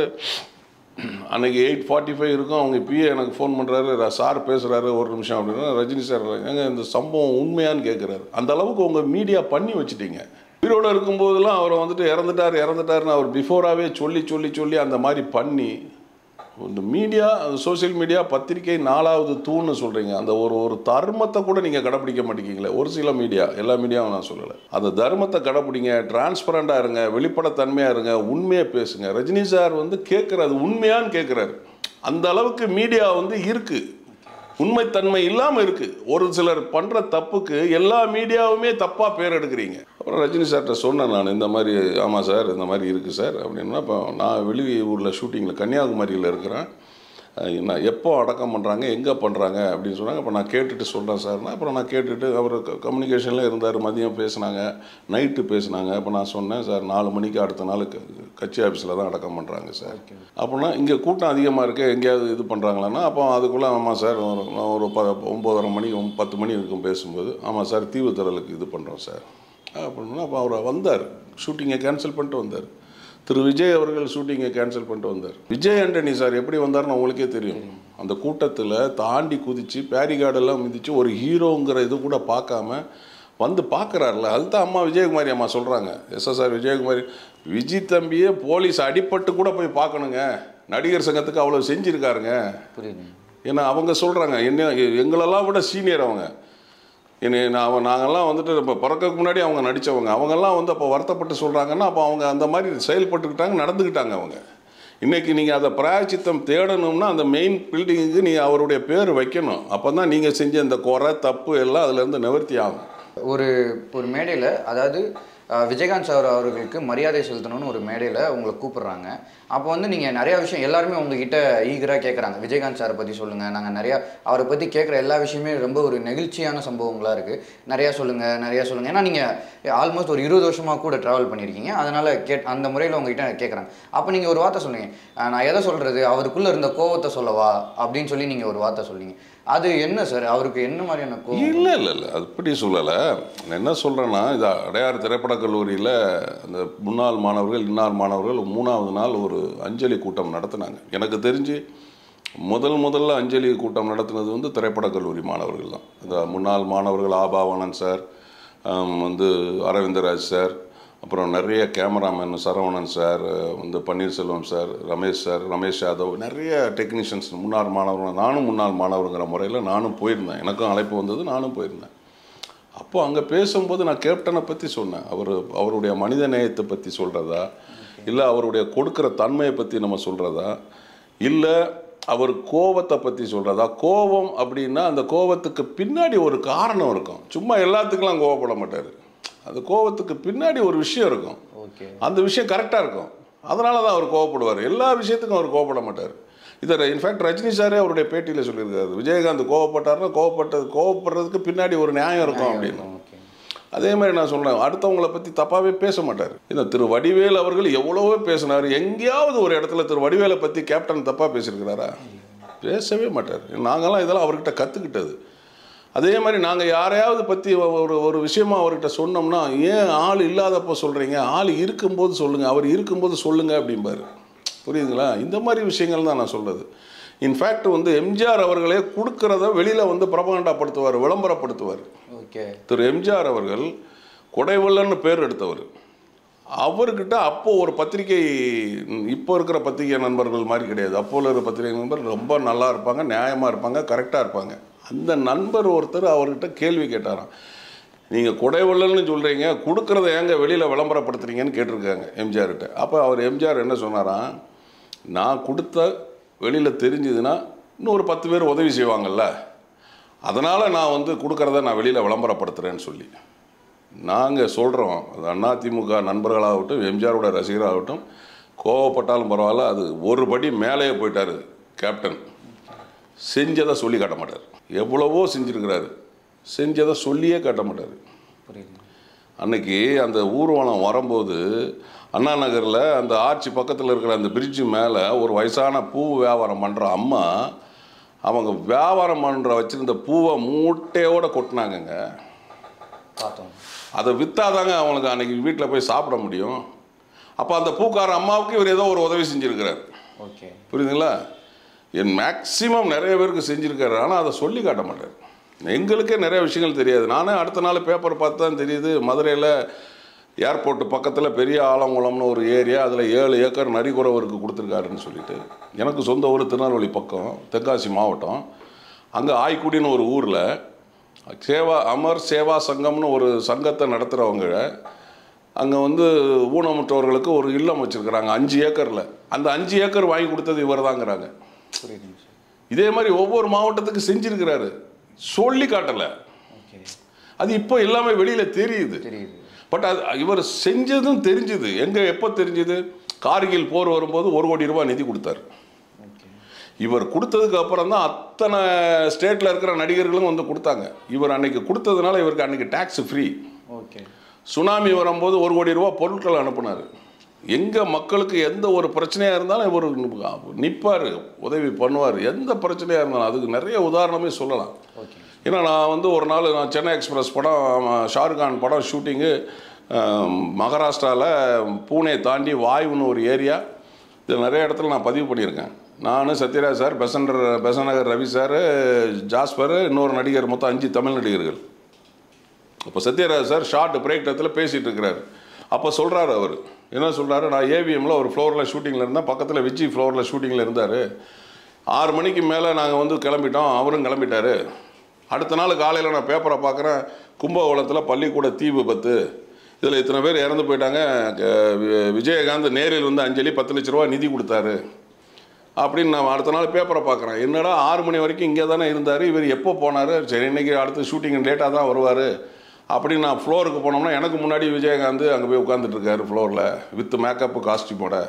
அன்னைக்கு எயிட் ஃபார்ட்டி ஃபைவ் இருக்கும் அவங்க இப்பயே எனக்கு ஃபோன் பண்ணுறாரு சார் பேசுகிறாரு ஒரு நிமிஷம் அப்படின்னா ரஜினி சார் ஏங்க இந்த சம்பவம் உண்மையான்னு கேட்குறாரு அந்த அளவுக்கு உங்கள் மீடியா பண்ணி வச்சுட்டீங்க உயிரோடு இருக்கும்போதெல்லாம் அவரை வந்துட்டு இறந்துட்டார் இறந்துட்டாருன்னு அவர் பிஃபோராகவே சொல்லி சொல்லி சொல்லி அந்த மாதிரி பண்ணி இந்த மீடியா சோஷியல் மீடியா பத்திரிகை நாலாவது தூண்னு சொல்கிறீங்க அந்த ஒரு ஒரு தர்மத்தை கூட நீங்கள் கடைப்பிடிக்க மாட்டேங்கிங்களே ஒரு சில மீடியா எல்லா மீடியாவும் நான் சொல்லலை அந்த தர்மத்தை கடைப்பிடிங்க டிரான்ஸ்பரண்டாக இருங்க வெளிப்படைத்தன்மையாக இருங்க உண்மையாக பேசுங்க ரஜினி சார் வந்து கேட்குறாரு உண்மையான்னு கேட்குறாரு அந்த அளவுக்கு மீடியா வந்து இருக்குது உண்மைத்தன்மை இல்லாமல் இருக்குது ஒரு சிலர் பண்ணுற தப்புக்கு எல்லா மீடியாவுமே தப்பாக பேர் எடுக்கிறீங்க அப்புறம் ரஜினி சார்கிட்ட சொன்னேன் நான் இந்த மாதிரி ஆமாம் சார் இந்த மாதிரி இருக்குது சார் அப்படின்னா இப்போ நான் வெளி ஊரில் ஷூட்டிங்கில் கன்னியாகுமரியில் இருக்கிறேன் அஹ் நான் எப்போ அடக்கம் பண்ணுறாங்க எங்கே பண்ணுறாங்க அப்படின்னு சொன்னாங்க அப்போ நான் கேட்டுட்டு சொல்கிறேன் சார்னா அப்புறம் நான் கேட்டுட்டு அவர் கம்யூனிகேஷனில் இருந்தார் மதியம் பேசினாங்க நைட்டு பேசினாங்க அப்போ நான் சொன்னேன் சார் நாலு மணிக்கு அடுத்த நாள் க- கட்சி ஆஃபீஸில் தான் அடக்கம் பண்ணுறாங்க சார் அப்படின்னா இங்கே கூட்டம் அதிகமாக இருக்குது எங்கேயாவது இது பண்ணுறாங்களான்னா அப்போ அதுக்குள்ளே ஆமாம் சார் ஒரு நான் ஒரு ப ஒம்போதரை மணி ஒம்- பத்து மணி இருக்கும் பேசும்போது ஆமாம் சார் தீவுத்திடலுக்கு இது பண்ணுறோம் சார் அப்படின்னா அப்போ அவர் வந்தார் ஷூட்டிங்கை கேன்சல் பண்ணிட்டு வந்தார் திரு விஜய் அவர்கள் ஷூட்டிங்கை கேன்சல் பண்ணிட்டு வந்தார் விஜய் ஆண்டனி சார் எப்படி வந்தார்னு உங்களுக்கே தெரியும் அந்த கூட்டத்தில் தாண்டி குதிச்சு பேரிகார்டெல்லாம் மிதிச்சு ஒரு ஹீரோங்கிற இது கூட பார்க்காம வந்து பார்க்குறாருல அதுதான் அம்மா விஜயகுமாரி அம்மா சொல்கிறாங்க எஸ்எஸ்ஆர் விஜயகுமாரி விஜய் தம்பியே போலீஸ் அடிபட்டு கூட போய் பார்க்கணுங்க நடிகர் சங்கத்துக்கு அவ்வளோ செஞ்சுருக்காருங்க புரியுது ஏன்னா அவங்க சொல்கிறாங்க என்ன எங்களெல்லாம் விட சீனியர் அவங்க என்னை நான் அவன் நாங்கள்லாம் வந்துட்டு இப்போ பிறக்கறதுக்கு முன்னாடி அவங்க நடித்தவங்க அவங்கெல்லாம் வந்து அப்போ வருத்தப்பட்டு சொல்கிறாங்கன்னா அப்போ அவங்க அந்த மாதிரி செயல்பட்டுக்கிட்டாங்க நடந்துக்கிட்டாங்க அவங்க இன்றைக்கி நீங்கள் அதை பிராயச்சித்தம் தேடணும்னா அந்த மெயின் பில்டிங்குக்கு நீங்கள் அவருடைய பேர் வைக்கணும் அப்போ தான் நீங்கள் செஞ்ச இந்த குறை தப்பு எல்லாம் அதுலேருந்து நிவர்த்தி ஆகும் ஒரு ஒரு மேடையில் அதாவது அஹ், விஜயகாந்த் சார் அவர்களுக்கு மரியாதை செலுத்தணும்னு ஒரு மேடையில் உங்களை கூப்பிடுறாங்க அப்போ வந்து நீங்கள் நிறையா விஷயம் எல்லாருமே உங்ககிட்ட ஈகராக கேட்குறாங்க விஜயகாந்த் சாரை பற்றி சொல்லுங்கள் நாங்கள் நிறையா அவரை பற்றி கேட்குற எல்லா விஷயமே ரொம்ப ஒரு நெகிழ்ச்சியான சம்பவங்களாக இருக்குது நிறையா சொல்லுங்கள் நிறையா சொல்லுங்கள் ஏன்னா நீங்கள் ஆல்மோஸ்ட் ஒரு இருபது வருஷமாக கூட ட்ராவல் பண்ணியிருக்கீங்க அதனால் கேட் அந்த முறையில் உங்ககிட்ட கேட்குறாங்க அப்போ நீங்கள் ஒரு வார்த்தை சொன்னீங்க அஹ், நான் எதை சொல்கிறது அவருக்குள்ளே இருந்த கோவத்தை சொல்லவா அப்படின்னு சொல்லி நீங்கள் ஒரு வார்த்தை சொன்னீங்க அது என்ன சார் அவருக்கு என்ன மாதிரியான கோவம் இல்லை இல்லை இல்லை அது இப்படி சொல்லலை நான் என்ன சொல்கிறேன்னா இது அடையாறு திரைப்படக் கல்லூரியில் அந்த முன்னாள் மாணவர்கள் இன்னார் மாணவர்கள் மூணாவது நாள் ஒரு அஞ்சலி கூட்டம் நடத்தினாங்க எனக்கு தெரிஞ்சு முதல் முதல்ல அஞ்சலி கூட்டம் நடத்தினது வந்து திரைப்படக் கல்லூரி மாணவர்கள் தான் இந்த முன்னாள் மாணவர்கள் ஆபாவானன் சார் ஆம், வந்து அரவிந்தராஜ் சார் அப்புறம் நிறைய கேமராமேன் சரவணன் சார் வந்து பன்னீர்செல்வம் சார் ரமேஷ் சார் ரமேஷ் யாதவ் நிறைய டெக்னீஷியன்ஸ் முன்னாள் மாணவர்கள் நானும் முன்னாள் மாணவருங்கிற முறையில் நானும் போயிருந்தேன் எனக்கும் அழைப்பு வந்தது நானும் போயிருந்தேன் அப்போ அங்கே பேசும்போது நான் கேப்டனை பற்றி சொன்னேன் அவர் அவருடைய மனித நேயத்தை பற்றி சொல்கிறதா இல்லை அவருடைய கொடுக்குற தன்மையை பற்றி நம்ம சொல்கிறதா இல்லை அவர் கோபத்தை பற்றி சொல்கிறதா கோபம் அப்படின்னா அந்த கோபத்துக்கு பின்னாடி ஒரு காரணம் இருக்கும் சும்மா எல்லாத்துக்கெல்லாம் கோவப்பட மாட்டார் அந்த கோபத்துக்கு பின்னாடி ஒரு விஷயம் இருக்கும் ஓகே அந்த விஷயம் கரெக்டாக இருக்கும் அதனால தான் அவர் கோவப்படுவார் எல்லா விஷயத்துக்கும் அவர் கோவப்பட மாட்டார் இதை இன்ஃபேக்ட் ரஜினி சாரே அவருடைய பேட்டியில் சொல்லியிருக்காரு விஜயகாந்த் கோவப்பட்டாருன்னா கோவப்பட்டது கோவப்படுறதுக்கு பின்னாடி ஒரு நியாயம் இருக்கும் அப்படின்னு ஓகே அதே மாதிரி நான் சொல்றேன் அடுத்தவங்களை பற்றி தப்பாகவே பேச மாட்டார் இந்த திரு வடிவேல் அவர்கள் எவ்வளவோ பேசினார் எங்கேயாவது ஒரு இடத்துல திரு வடிவேலை பற்றி கேப்டன் தப்பாக பேசியிருக்கிறாரா பேசவே மாட்டார் நாங்கள்லாம் இதெல்லாம் அவர்கிட்ட கற்றுக்கிட்டது அதே மாதிரி நாங்கள் யாரையாவது பற்றி ஒரு ஒரு விஷயமா அவர்கிட்ட சொன்னோம்னா ஏன் ஆள் இல்லாதப்போ சொல்கிறீங்க ஆள் இருக்கும்போது சொல்லுங்கள் அவர் இருக்கும்போது சொல்லுங்கள் அப்படிம்பாரு புரியுதுங்களா இந்த மாதிரி விஷயங்கள் தான் நான் சொல்கிறது இன்ஃபேக்ட் வந்து எம்ஜிஆர் அவர்களே கொடுக்கறத வெளியில் வந்து பிரபகண்டாப்படுத்துவார் விளம்பரப்படுத்துவார் ஓகே திரு எம்ஜிஆர் அவர்கள் கொடைவள்ளன்னு பேர் எடுத்தவர் அவர்கிட்ட அப்போ ஒரு பத்திரிகை ம், இப்போ இருக்கிற பத்திரிகை நண்பர்கள் மாதிரி கிடையாது அப்போல இருக்கிற பத்திரிகை நண்பர் ரொம்ப நல்லா இருப்பாங்க நியாயமாக இருப்பாங்க கரெக்டாக இருப்பாங்க அந்த நண்பர் ஒருத்தர் அவர்கிட்ட கேள்வி கேட்டாராம் நீங்கள் குடைவள்ளல்னு சொல்கிறீங்க கொடுக்குறத ஏங்க வெளியில் விளம்பரப்படுத்துறீங்கன்னு கேட்டிருக்காங்க எம்ஜிஆர்கிட்ட அப்போ அவர் எம்ஜிஆர் என்ன சொன்னாராம் நான் கொடுத்த வெளியில் தெரிஞ்சதுன்னா இன்னும் ஒரு பத்து பேர் உதவி செய்வாங்கல்ல அதனால் நான் வந்து கொடுக்குறத நான் வெளியில் விளம்பரப்படுத்துகிறேன்னு சொல்லி நாங்கள் சொல்கிறோம் அது அதிமுக நண்பர்களாகட்டும் எம்ஜிஆரோட ரசிகராகட்டும் கோவப்பட்டாலும் பரவாயில்ல அது ஒரு படி மேலேயே போயிட்டாரு கேப்டன் செஞ்சதை சொல்லி காட்ட மாட்டார் எவ்வளவோ செஞ்சுருக்கிறாரு செஞ்சதை சொல்லியே காட்ட மாட்டார் புரியுது அன்னைக்கு அந்த ஊர்வலம் வரும்போது அண்ணா நகரில் அந்த ஆட்சி பக்கத்தில் இருக்கிற அந்த பிரிட்ஜு மேலே ஒரு வயசான பூ வியாபாரம் பண்ணுற அம்மா அவங்க வியாபாரம் பண்ணுற வச்சுருந்த பூவை மூட்டையோட கொட்டினாங்கங்க பார்த்தோம் அதை விற்றாதாங்க அவங்களுக்கு அன்னைக்கு வீட்டில் போய் சாப்பிட முடியும் அப்போ அந்த பூக்கார அம்மாவுக்கு இவர் ஏதோ ஒரு உதவி செஞ்சுருக்கிறார் ஓகே புரியுதுங்களா என் மேக்ஸிமம் நிறைய பேருக்கு செஞ்சுருக்காரு ஆனால் அதை சொல்லி காட்ட மாட்டார் எங்களுக்கே நிறைய விஷயங்கள் தெரியாது நானே அடுத்த நாள் பேப்பர் பார்த்து தான் தெரியுது மதுரையில் ஏர்போர்ட் பக்கத்தில் பெரிய ஆலங்குளம்னு ஒரு ஏரியா அதில் ஏழு ஏக்கர் நரிக்குறவருக்கு கொடுத்துருக்காருன்னு சொல்லிட்டு எனக்கு சொந்த ஊர் திருநெல்வேலி பக்கம் தென்காசி மாவட்டம் அங்கே ஆய்க்குடின்னு ஒரு ஊரில் சேவா அமர் சேவா சங்கம்னு ஒரு சங்கத்தை நடத்துகிறவங்க அங்கே வந்து ஊனமுற்றவர்களுக்கு ஒரு இல்லம் வச்சுருக்குறாங்க அஞ்சு ஏக்கரில் அந்த அஞ்சு ஏக்கர் வாங்கி கொடுத்தது இவர் தாங்கிறாங்க புரியுதுங்க சார் இதே மாதிரி ஒவ்வொரு மாவட்டத்துக்கு செஞ்சிருக்கிறாரு சொல்லி காட்டலை ஓகே அது இப்போ எல்லாமே வெளியில் தெரியுது தெரியுது பட் அது இவர் செஞ்சதும் தெரிஞ்சுது எங்கே எப்போ தெரிஞ்சுது கார்கில் போர் வரும்போது ஒரு கோடி ரூபாய் நிதி கொடுத்தாரு ஓகே இவர் கொடுத்ததுக்கு அப்புறம் தான் அத்தனை ஸ்டேட்டில் இருக்கிற நடிகர்களும் வந்து கொடுத்தாங்க இவர் அன்னைக்கு கொடுத்ததுனால இவருக்கு அன்னைக்கு டேக்ஸ் ஃப்ரீ ஓகே சுனாமி வரும்போது ஒரு கோடி ரூபா பொருட்கள் அனுப்புனார் எங்கே மக்களுக்கு எந்த ஒரு பிரச்சனையாக இருந்தாலும் இவர் நிற்பார் உதவி பண்ணுவார் எந்த பிரச்சனையாக இருந்தாலும் அதுக்கு நிறைய உதாரணமே சொல்லலாம் ஓகே ஏன்னா நான் வந்து ஒரு நாள் நான் சென்னை எக்ஸ்பிரஸ் படம் ஷாருக்கான் படம் ஷூட்டிங்கு மகாராஷ்டிராவில் பூனே தாண்டி வாயுன்னு ஒரு ஏரியா இது நிறைய இடத்துல நான் பதிவு பண்ணியிருக்கேன் நான் சத்யராஜ் சார் பெசன்டர் பெசநகர் ரவி சார் ஜாஸ்பர் இன்னொரு நடிகர் மொத்தம் அஞ்சு தமிழ் நடிகர்கள் அப்போ சத்யராஜ் சார் ஷார்ட் பிரேக் டயத்தில் பேசிகிட்டு இருக்கிறாரு அப்போ சொல்கிறாரு அவர் என்ன சொல்கிறாரு நான் ஏவிஎம்மில் ஒரு ஃப்ளோரில் ஷூட்டிங்கில் இருந்தேன் பக்கத்தில் விஜி ஃப்ளோரில் ஷூட்டிங்கில் இருந்தார் ஆறு மணிக்கு மேலே நாங்கள் வந்து கிளம்பிட்டோம் அவரும் கிளம்பிட்டாரு அடுத்த நாள் காலையில் நான் பேப்பரை பார்க்குறேன் கும்பகோணத்தில் பள்ளிக்கூட தீ விபத்து இதில் இத்தனை பேர் இறந்து போயிட்டாங்க க- வி- விஜயகாந்த் நேரில் வந்து அஞ்சலி பத்து லட்ச ரூபா நிதி கொடுத்தாரு அப்படின்னு நான் அடுத்த நாள் பேப்பரை பார்க்குறேன் என்னடா ஆறு மணி வரைக்கும் இங்கே தானே இருந்தார் இவர் எப்போ போனார் சரி இன்னைக்கு அடுத்து ஷூட்டிங் லேட்டாக தான் வருவார் அப்படின்னு நான் ஃப்ளோருக்கு போனோம்னா எனக்கு முன்னாடி விஜயகாந்த் அங்கே போய் உட்காந்துட்டு இருக்காரு ஃப்ளோரில் வித் மேக்கப் காஸ்டியூமோட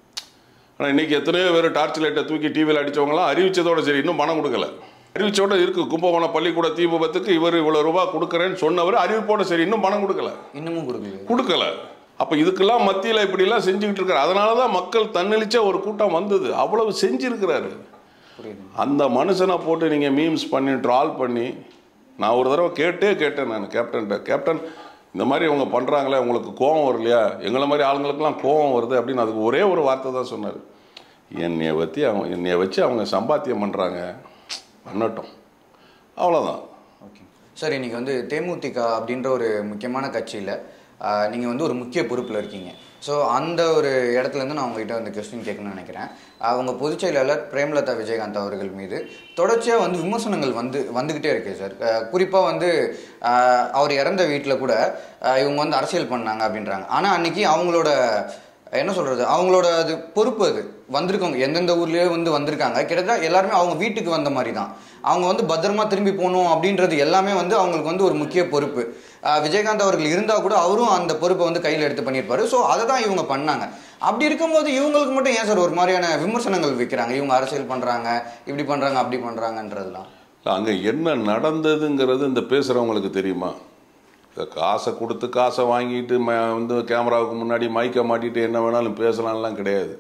ஆனால் இன்றைக்கி எத்தனையோ பேர் டார்ச் லைட்டை தூக்கி டிவியில் அடித்தவங்களாம் அறிவிச்சதோட சரி இன்னும் பணம் கொடுக்கல அறிவிச்சோட இருக்குது கும்பகோணம் பள்ளிக்கூட தீ விபத்துக்கு இவர் இவ்வளோ ரூபா கொடுக்குறேன்னு சொன்னவர் அறிவிப்போட சரி இன்னும் பணம் கொடுக்கல இன்னமும் கொடுக்கல கொடுக்கல அப்போ இதுக்கெல்லாம் மத்தியில் இப்படிலாம் செஞ்சுக்கிட்டு இருக்காரு அதனால தான் மக்கள் தன்னெளிச்ச ஒரு கூட்டம் வந்தது அவ்வளவு செஞ்சிருக்கிறாரு புரியுது அந்த மனுஷனை போட்டு நீங்கள் மீம்ஸ் பண்ணி ட்ரால் பண்ணி நான் ஒரு தடவை கேட்டே கேட்டேன் நான் கேப்டன்ட்ட கேப்டன் இந்த மாதிரி அவங்க பண்ணுறாங்களே உங்களுக்கு கோவம் வரலையா எங்களை மாதிரி ஆளுங்களுக்கெல்லாம் கோவம் வருது அப்படின்னு அதுக்கு ஒரே ஒரு வார்த்தை தான் சொன்னார் என்னைய வச்சு அவங்க என்னைய வச்சு அவங்க சம்பாத்தியம் பண்ணுறாங்க பண்ணட்டும் அவ்வளோதான் ஓகே சார் இன்னைக்கு வந்து தேமுதிக அப்படின்ற ஒரு முக்கியமான கட்சியில் நீங்கள் வந்து ஒரு முக்கிய பொறுப்பில் இருக்கீங்க ஸோ அந்த ஒரு இடத்துலேருந்து நான் உங்ககிட்ட வந்து கொஸ்டின் கேட்கணும்னு நினைக்கிறேன் அவங்க பொதுச் செயலாளர் பிரேமலதா விஜயகாந்த் அவர்கள் மீது தொடர்ச்சியாக வந்து விமர்சனங்கள் வந்து வந்துக்கிட்டே இருக்கு சார் குறிப்பாக வந்து ஆஹ், அவர் இறந்த வீட்டில் கூட ஆஹ், இவங்க வந்து அரசியல் பண்ணாங்க அப்படின்றாங்க ஆனால் அன்னைக்கு அவங்களோட என்ன சொல்றது அவங்களோட அது பொறுப்பு அது வந்திருக்கவங்க எந்தெந்த ஊர்லயே வந்து வந்திருக்காங்க கிட்டத்தட்ட எல்லாருமே அவங்க வீட்டுக்கு வந்த மாதிரி தான் அவங்க வந்து பத்திரமா திரும்பி போகணும் அப்படின்றது எல்லாமே வந்து அவங்களுக்கு வந்து ஒரு முக்கிய பொறுப்பு ஆஹ் விஜயகாந்த் அவர்கள் இருந்தா கூட அவரும் அந்த பொறுப்பை வந்து கையில் எடுத்து பண்ணியிருப்பாரு ஸோ அதை தான் இவங்க பண்ணாங்க அப்படி இருக்கும்போது இவங்களுக்கு மட்டும் ஏன் சார் ஒரு மாதிரியான விமர்சனங்கள் வைக்கிறாங்க இவங்க அரசியல் பண்றாங்க இப்படி பண்றாங்க அப்படி பண்றாங்கன்றதுலாம் அங்கே என்ன நடந்ததுங்கிறது இந்த பேசுகிறவங்களுக்கு தெரியுமா இந்த காசை கொடுத்து காசை வாங்கிட்டு ம வந்து கேமராவுக்கு முன்னாடி மைக்கை மாட்டிட்டு என்ன வேணாலும் பேசலாம்லாம் கிடையாது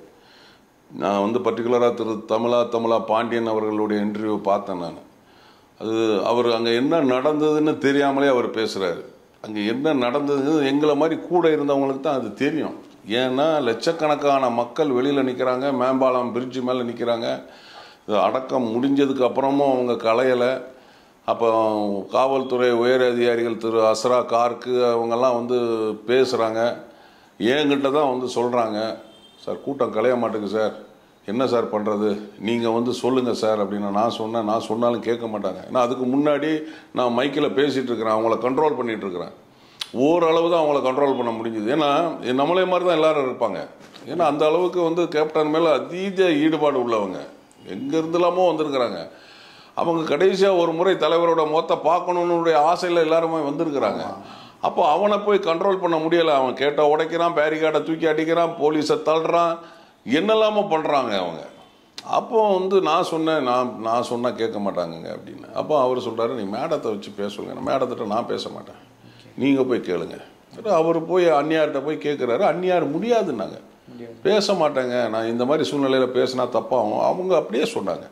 நான் வந்து பர்டிகுலராக திரு தமிழா தமிழா பாண்டியன் அவர்களுடைய இன்டர்வியூ பார்த்தேன் நான் அது அவர் அங்கே என்ன நடந்ததுன்னு தெரியாமலே அவர் பேசுகிறாரு அங்கே என்ன நடந்ததுங்கிறது எங்களை மாதிரி கூட இருந்தவங்களுக்கு தான் அது தெரியும் ஏன்னா லட்சக்கணக்கான மக்கள் வெளியில் நிற்கிறாங்க மேம்பாலம் பிரிட்ஜு மேலே நிற்கிறாங்க இது அடக்கம் முடிஞ்சதுக்கு அப்புறமும் அவங்க கலையலை அப்போ காவல்துறை உயர் அதிகாரிகள் திரு அஸ்ரா கார்க்கு அவங்கெல்லாம் வந்து பேசுகிறாங்க என்கிட்ட தான் வந்து சொல்கிறாங்க சார் கூட்டம் கலைய மாட்டேங்குது சார் என்ன சார் பண்ணுறது நீங்கள் வந்து சொல்லுங்கள் சார் அப்படின்னு நான் சொன்னேன் நான் சொன்னாலும் கேட்க மாட்டாங்க ஏன்னா அதுக்கு முன்னாடி நான் மைக்கில் பேசிகிட்டு இருக்கிறேன் அவங்கள கண்ட்ரோல் பண்ணிகிட்டு இருக்கிறேன் ஓரளவு தான் அவங்கள கண்ட்ரோல் பண்ண முடிஞ்சுது ஏன்னா நம்மளே மாதிரி தான் எல்லாரும் இருப்பாங்க ஏன்னா அந்த அளவுக்கு வந்து கேப்டன் மேலே அதீத ஈடுபாடு உள்ளவங்க எங்கே இருந்துலாமோ வந்திருக்கிறாங்க அவங்க கடைசியாக ஒரு முறை தலைவரோட முகத்தை பார்க்கணுன்னுடைய ஆசையில் எல்லாருமே வந்திருக்கிறாங்க அப்போ அவனை போய் கண்ட்ரோல் பண்ண முடியலை அவன் கேட்ட உடைக்கிறான் பேரிகார்டை தூக்கி அடிக்கிறான் போலீஸை தள்ளுறான் என்னெல்லாமோ பண்ணுறாங்க அவங்க அப்போ வந்து நான் சொன்னேன் நான் நான் சொன்னால் கேட்க மாட்டாங்கங்க அப்படின்னு அப்போ அவர் சொல்கிறாரு நீ மேடத்தை வச்சு பேசுங்க நான் மேடத்திட்ட நான் பேச மாட்டேன் நீங்கள் போய் கேளுங்க அவர் போய் அந்நியார்கிட்ட போய் கேட்குறாரு அந்நியார் முடியாதுன்னாங்க பேச மாட்டேங்க நான் இந்த மாதிரி சூழ்நிலையில் பேசினா தப்பாகும் அவங்க அப்படியே சொன்னாங்க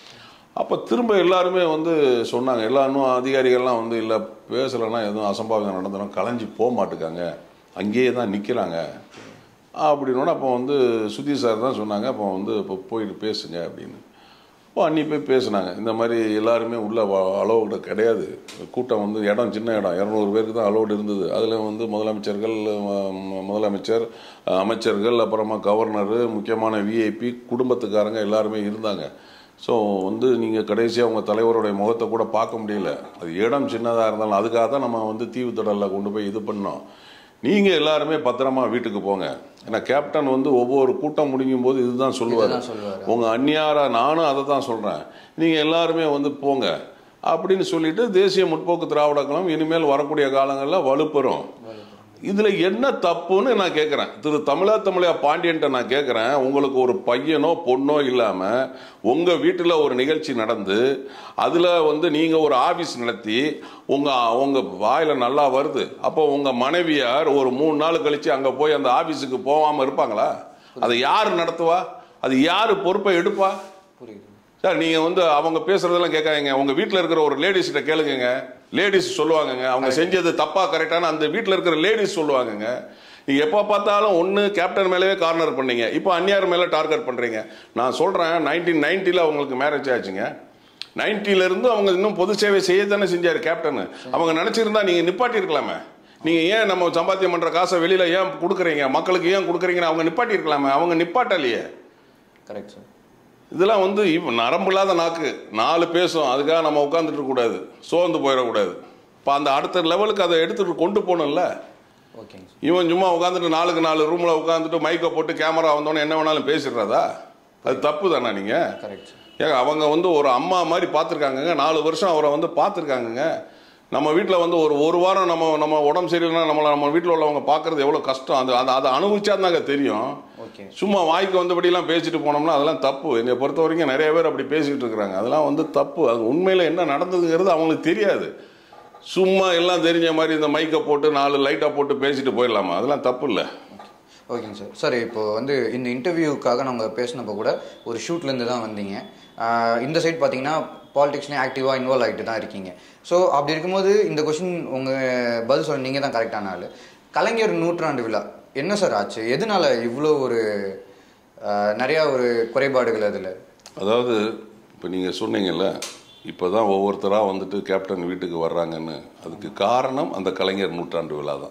அப்போ திரும்ப எல்லாருமே வந்து சொன்னாங்க எல்லா இன்னும் அதிகாரிகள்லாம் வந்து இல்லை பேசலைன்னா எதுவும் அசம்பாவிதம் நடந்துடும் கலைஞ்சி போக மாட்டுக்காங்க அங்கேயே தான் நிற்கிறாங்க அப்படின்னோட அப்போ வந்து சுதி சார் தான் சொன்னாங்க அப்போ வந்து இப்போ போயிட்டு பேசுங்க அப்படின்னு அப்போ அன்னி போய் பேசுனாங்க இந்த மாதிரி எல்லாருமே உள்ள அலோடு கிடையாது கூட்டம் வந்து இடம் சின்ன இடம் இரநூறு பேருக்கு தான் அலோடு இருந்தது அதில் வந்து முதலமைச்சர்கள் ம- முதலமைச்சர் அமைச்சர்கள் அப்புறமா கவர்னரு முக்கியமான விஐபி குடும்பத்துக்காரங்க எல்லாருமே இருந்தாங்க ஸோ வந்து நீங்கள் கடைசியாக உங்கள் தலைவருடைய முகத்தை கூட பார்க்க முடியல அது இடம் சின்னதாக இருந்தாலும் அதுக்காக தான் நம்ம வந்து தீவு தொடரில் கொண்டு போய் இது பண்ணோம் நீங்கள் எல்லாருமே பத்திரமா வீட்டுக்கு போங்க ஏன்னா கேப்டன் வந்து ஒவ்வொரு கூட்டம் முடியும் போது இதுதான் சொல்லுவார் இதுதான் சொல்லுவாரு. உங்கள் அந்நியாரா நானும் அதை தான் சொல்கிறேன் நீங்கள் எல்லாருமே வந்து போங்க அப்படின்னு சொல்லிட்டு தேசிய முற்போக்கு திராவிட கழகம் இனிமேல் வரக்கூடிய காலங்களில் வலுப்பெறும் இதில் என்ன தப்புன்னு நான் கேட்குறேன் திரு தமிழா தமிழா பாண்டியன்ட்ட நான் கேட்குறேன் உங்களுக்கு ஒரு பையனோ பொண்ணோ இல்லாமல் உங்கள் வீட்டில் ஒரு நிகழ்ச்சி நடந்து அதில் வந்து நீங்கள் ஒரு ஆஃபீஸ் நடத்தி உங்கள் உங்கள் வாயில் நல்லா வருது அப்போ உங்கள் மனைவியார் ஒரு மூணு நாள் கழித்து அங்கே போய் அந்த ஆஃபீஸுக்கு போகாமல் இருப்பாங்களா அதை யார் நடத்துவா அது யார் பொறுப்பை எடுப்பா புரியுது சார் நீங்கள் வந்து அவங்க பேசுறதெல்லாம் கேட்காதீங்க உங்க வீட்டில் இருக்கிற ஒரு லேடிஸ்கிட்ட கேளுங்க லேடிஸ் சொல்லுவாங்கங்க அவங்க செஞ்சது தப்பா கரெக்டான அந்த வீட்டில் இருக்கிற லேடிஸ் சொல்லுவாங்கங்க நீங்க எப்போ பார்த்தாலும் ஒன்று கேப்டன் மேலேயே கார்னர் பண்ணீங்க இப்போ அந்நியார் மேலே டார்கெட் பண்றீங்க நான் சொல்றேன் நைன்டீன் நைன்ட்டியில் அவங்களுக்கு மேரேஜ் ஆச்சுங்க 90 ல இருந்து அவங்க இன்னும் பொது சேவை செய்ய தானே செஞ்சாரு கேப்டன் அவங்க நினைச்சிருந்தா நீங்க நிப்பாட்டி இருக்கலாமே நீங்க ஏன் நம்ம சம்பாத்தியம் பண்ற காசை வெளியில ஏன் கொடுக்குறீங்க மக்களுக்கு ஏன் கொடுக்குறீங்கன்னு அவங்க நிப்பாட்டி இருக்கலாமே அவங்க நிப்பாட்டலையே கரெக்ட் சார் இதெல்லாம் வந்து இப்போ நரம்பு இல்லாத நாக்கு நாலு பேசும் அதுக்காக நம்ம உட்காந்துட்டு கூடாது சோர்ந்து போயிடக்கூடாது இப்போ அந்த அடுத்த லெவலுக்கு அதை எடுத்துட்டு கொண்டு போகணும்ல ஓகேங்க சார் இவன் சும்மா உட்காந்துட்டு நாலுக்கு நாலு ரூமில் உட்காந்துட்டு மைக்கை போட்டு கேமரா வந்தோடனே என்ன வேணாலும் பேசிடுறதா அது தப்பு தானே நீங்கள் கரெக்ட் சார் ஏங்க அவங்க வந்து ஒரு அம்மா மாதிரி பார்த்துருக்காங்கங்க நாலு வருஷம் அவரை வந்து பார்த்துருக்காங்கங்க நம்ம வீட்டில் வந்து ஒரு ஒரு வாரம் நம்ம நம்ம உடம்பு சரியில்லைன்னா நம்மளை நம்ம வீட்டில் உள்ளவங்க பார்க்கறது எவ்வளோ கஷ்டம் அது அதை அதை அனுபவிச்சா தாங்க தெரியும் ஓகே சும்மா வாய்க்கு வந்தபடியெல்லாம் பேசிட்டு போனோம்னா அதெல்லாம் தப்பு என்னை பொறுத்த வரைக்கும் நிறைய பேர் அப்படி பேசிட்டு இருக்கிறாங்க அதெல்லாம் வந்து தப்பு அது உண்மையில் என்ன நடந்ததுங்கிறது அவங்களுக்கு தெரியாது சும்மா எல்லாம் தெரிஞ்ச மாதிரி இந்த மைக்கை போட்டு நாலு லைட்டாக போட்டு பேசிட்டு போயிடலாமா அதெல்லாம் தப்பு இல்லை ஓகேங்க சார் சார் இப்போ வந்து இந்த இன்டர்வியூக்காக நாங்கள் பேசினப்போ கூட ஒரு ஷூட்லேருந்து தான் வந்தீங்க ஆஹ் இந்த சைட் பார்த்தீங்கன்னா பாலிடிக்ஸ்லேயும் ஆக்டிவாக இன்வால்வ் ஆகிட்டு தான் இருக்கீங்க ஸோ அப்படி இருக்கும்போது இந்த கொஷின் உங்கள் பதில் சொல்ல நீங்கள் தான் கரெக்டான ஆள் கலைஞர் நூற்றாண்டு விழா என்ன சார் ஆச்சு எதனால இவ்வளோ ஒரு ஆஹ் நிறையா ஒரு குறைபாடுகள் அதில் அதாவது இப்போ நீங்கள் சொன்னீங்கல்ல இப்போ தான் ஒவ்வொருத்தராக வந்துட்டு கேப்டன் வீட்டுக்கு வர்றாங்கன்னு அதுக்கு காரணம் அந்த கலைஞர் நூற்றாண்டு விழா தான்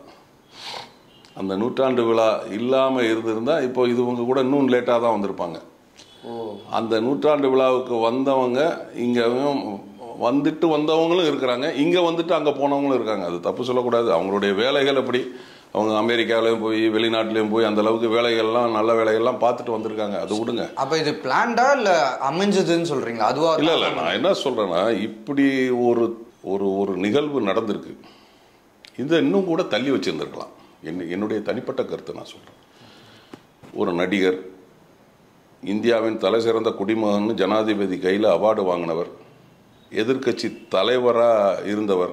அந்த நூற்றாண்டு விழா இல்லாமல் இருந்திருந்தா இப்போ இது இவங்க கூட இன்னும் லேட்டாக தான் வந்திருப்பாங்க ஓ அந்த நூற்றாண்டு விழாவுக்கு வந்தவங்க இங்கே வந்துட்டு வந்தவங்களும் இருக்கிறாங்க இங்கே வந்துட்டு அங்கே போனவங்களும் இருக்காங்க அது தப்பு சொல்லக்கூடாது அவங்களுடைய வேலைகள் அப்படி அவங்க அமெரிக்காவிலையும் போய் வெளிநாட்டிலையும் போய் அந்த அளவுக்கு வேலைகள்லாம் நல்ல வேலைகள்லாம் பார்த்துட்டு வந்திருக்காங்க அது விடுங்க அப்போ இது பிளான்டா இல்லை அமைஞ்சதுன்னு சொல்கிறீங்களா அதுவா இல்ல இல்ல நான் என்ன சொல்றேன்னா இப்படி ஒரு ஒரு ஒரு நிகழ்வு நடந்திருக்கு இதை இன்னும் கூட தள்ளி வச்சிருந்திருக்கலாம் என்ன என்னுடைய தனிப்பட்ட கருத்தை நான் சொல்றேன் ஒரு நடிகர் இந்தியாவின் தலை சிறந்த குடிமகன் ஜனாதிபதி கையில் அவார்டு வாங்கினவர் எதிர்க்கட்சி தலைவராக இருந்தவர்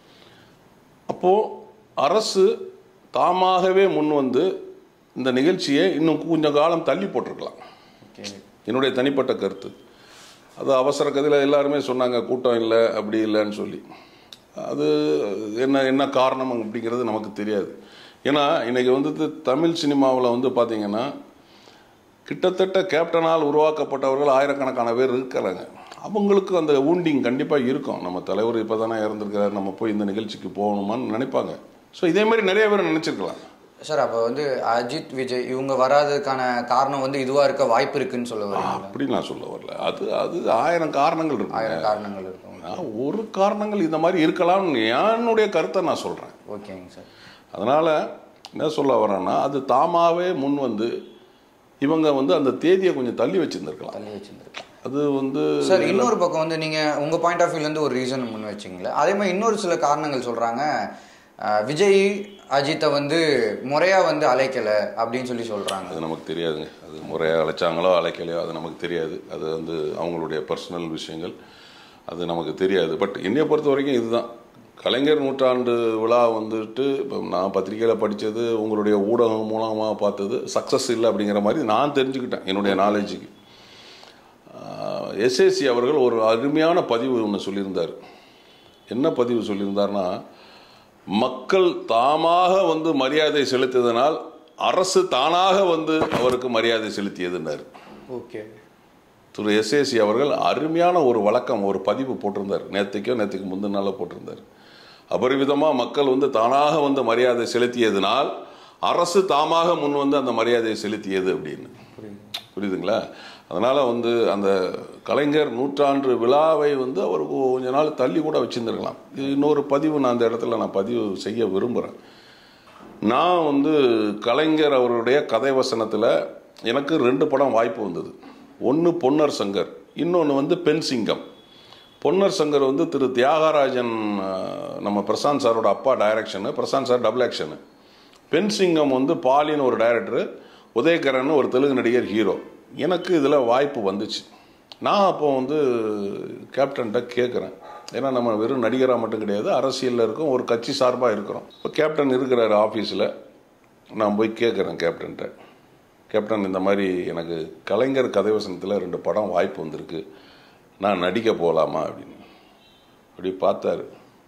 அப்போ அரசு தாமாகவே முன் வந்து இந்த நிகழ்ச்சியை இன்னும் கொஞ்சம் காலம் தள்ளி போட்டிருக்கலாம் ஓகே என்னுடைய தனிப்பட்ட கருத்து அது அவசர கதையில் எல்லாருமே சொன்னாங்க கூட்டம் இல்லை அப்படி இல்லைன்னு சொல்லி அது என்ன என்ன காரணம் அப்படிங்கிறது நமக்கு தெரியாது ஏன்னா இன்னைக்கு வந்து தமிழ் சினிமாவில் வந்து பார்த்தீங்கன்னா கிட்டத்தட்ட கேப்டனால் உருவாக்கப்பட்டவர்கள் ஆயிரக்கணக்கான பேர் இருக்கிறாங்க அவங்களுக்கு அந்த ஊண்டிங் கண்டிப்பாக இருக்கும் நம்ம தலைவர் இப்போ தானே இறந்துருக்காரு நம்ம போய் இந்த நிகழ்ச்சிக்கு போகணுமான்னு நினைப்பாங்க ஸோ இதே மாதிரி நிறைய பேர் நினச்சிருக்கலாம் சார் அப்போ வந்து அஜித் விஜய் இவங்க வராததுக்கான காரணம் வந்து இதுவா இருக்க வாய்ப்பு இருக்குன்னு சொல்ல வரீங்க அப்படி நான் சொல்ல வரல அது அது ஆயிரம் காரணங்கள் இருக்கு ஆயிரம் காரணங்கள் இருக்கும் நான் ஒரு காரணங்கள் இந்த மாதிரி இருக்கலாம்னு என்னுடைய கருத்தை நான் சொல்கிறேன் ஓகேங்க சார் அதனால் என்ன சொல்ல வரேன்னா அது தாமாகவே முன் வந்து இவங்க வந்து அந்த தேதியை கொஞ்சம் தள்ளி வச்சுருந்துருக்கலாம் தள்ளி வச்சிருந்துருக்கலாம் அது வந்து சார் இன்னொரு பக்கம் வந்து நீங்க உங்க பாயிண்ட் ஆஃப் வியூலேருந்து ஒரு ரீசன் முன் வச்சிங்களே அதே மாதிரி இன்னொரு சில காரணங்கள் சொல்றாங்க அஹ், விஜய் அஜித்தை வந்து முறையா வந்து அழைக்கல அப்படின்னு சொல்லி சொல்றாங்க அது நமக்கு தெரியாதுங்க அது முறையாக அழைச்சாங்களோ அழைக்கலையோ அது நமக்கு தெரியாது அது வந்து அவங்களுடைய பர்சனல் விஷயங்கள் அது நமக்கு தெரியாது பட் என்னைய பொறுத்த வரைக்கும் இதுதான் கலைஞர் நூற்றாண்டு விழா வந்துட்டு இப்போ நான் பத்திரிக்கையில் படித்தது உங்களுடைய ஊடகம் மூலமாக பார்த்தது சக்ஸஸ் இல்லை அப்படிங்கிற மாதிரி நான் தெரிஞ்சுக்கிட்டேன் என்னுடைய நாலேஜுக்கு எஸ்ஏசி அவர்கள் ஒரு அருமையான பதிவு ஒன்று சொல்லியிருந்தார் என்ன பதிவு சொல்லியிருந்தார்னா மக்கள் தாமாக வந்து மரியாதை செலுத்தியதனால் அரசு தானாக வந்து அவருக்கு மரியாதை செலுத்தியதுன்னார் ஓகே திரு எஸ்ஏசி அவர்கள் அருமையான ஒரு வழக்கம் ஒரு பதிவு போட்டிருந்தார் நேற்றுக்கோ நேற்றுக்கு முந்தின நாளோ போட்டிருந்தார் அபரிவிதமாக மக்கள் வந்து தானாக வந்து மரியாதை செலுத்தியதனால் அரசு தாமாக முன் வந்து அந்த மரியாதையை செலுத்தியது அப்படின்னு புரியுதுங்களா அதனால் வந்து அந்த கலைஞர் நூற்றாண்டு விழாவை வந்து அவர் கொஞ்ச நாள் தள்ளி கூட வச்சுருந்துருக்கலாம் இது இன்னொரு பதிவு நான் அந்த இடத்துல நான் பதிவு செய்ய விரும்புகிறேன் நான் வந்து கலைஞர் அவருடைய கதை வசனத்தில் எனக்கு ரெண்டு படம் வாய்ப்பு வந்தது ஒன்று பொன்னர் சங்கர் இன்னொன்று வந்து பெண் சிங்கம் பொன்னர் சங்கர் வந்து திரு தியாகராஜன் அஹ், நம்ம பிரசாந்த் சாரோட அப்பா டைரக்ஷனு பிரசாந்த் சார் டபுள் ஆக்ஷனு பெண் சிங்கம் வந்து பாலின்னு ஒரு டைரக்டர் உதயகரன் ஒரு தெலுங்கு நடிகர் ஹீரோ எனக்கு இதில் வாய்ப்பு வந்துச்சு நான் அப்போ வந்து கேப்டன்கிட்ட கேட்குறேன் ஏன்னா நம்ம வெறும் நடிகராக மட்டும் கிடையாது அரசியலில் இருக்கோம் ஒரு கட்சி சார்பாக இருக்கிறோம் இப்போ கேப்டன் இருக்கிறாரு ஆஃபீஸில் நான் போய் கேட்குறேன் கேப்டன்கிட்ட கேப்டன் இந்த மாதிரி எனக்கு கலைஞர் கதைவசனத்தில் ரெண்டு படம் வாய்ப்பு வந்திருக்கு நான் நடிக்க போகலாமா அப்படின்னு அப்படி பார்த்தாரு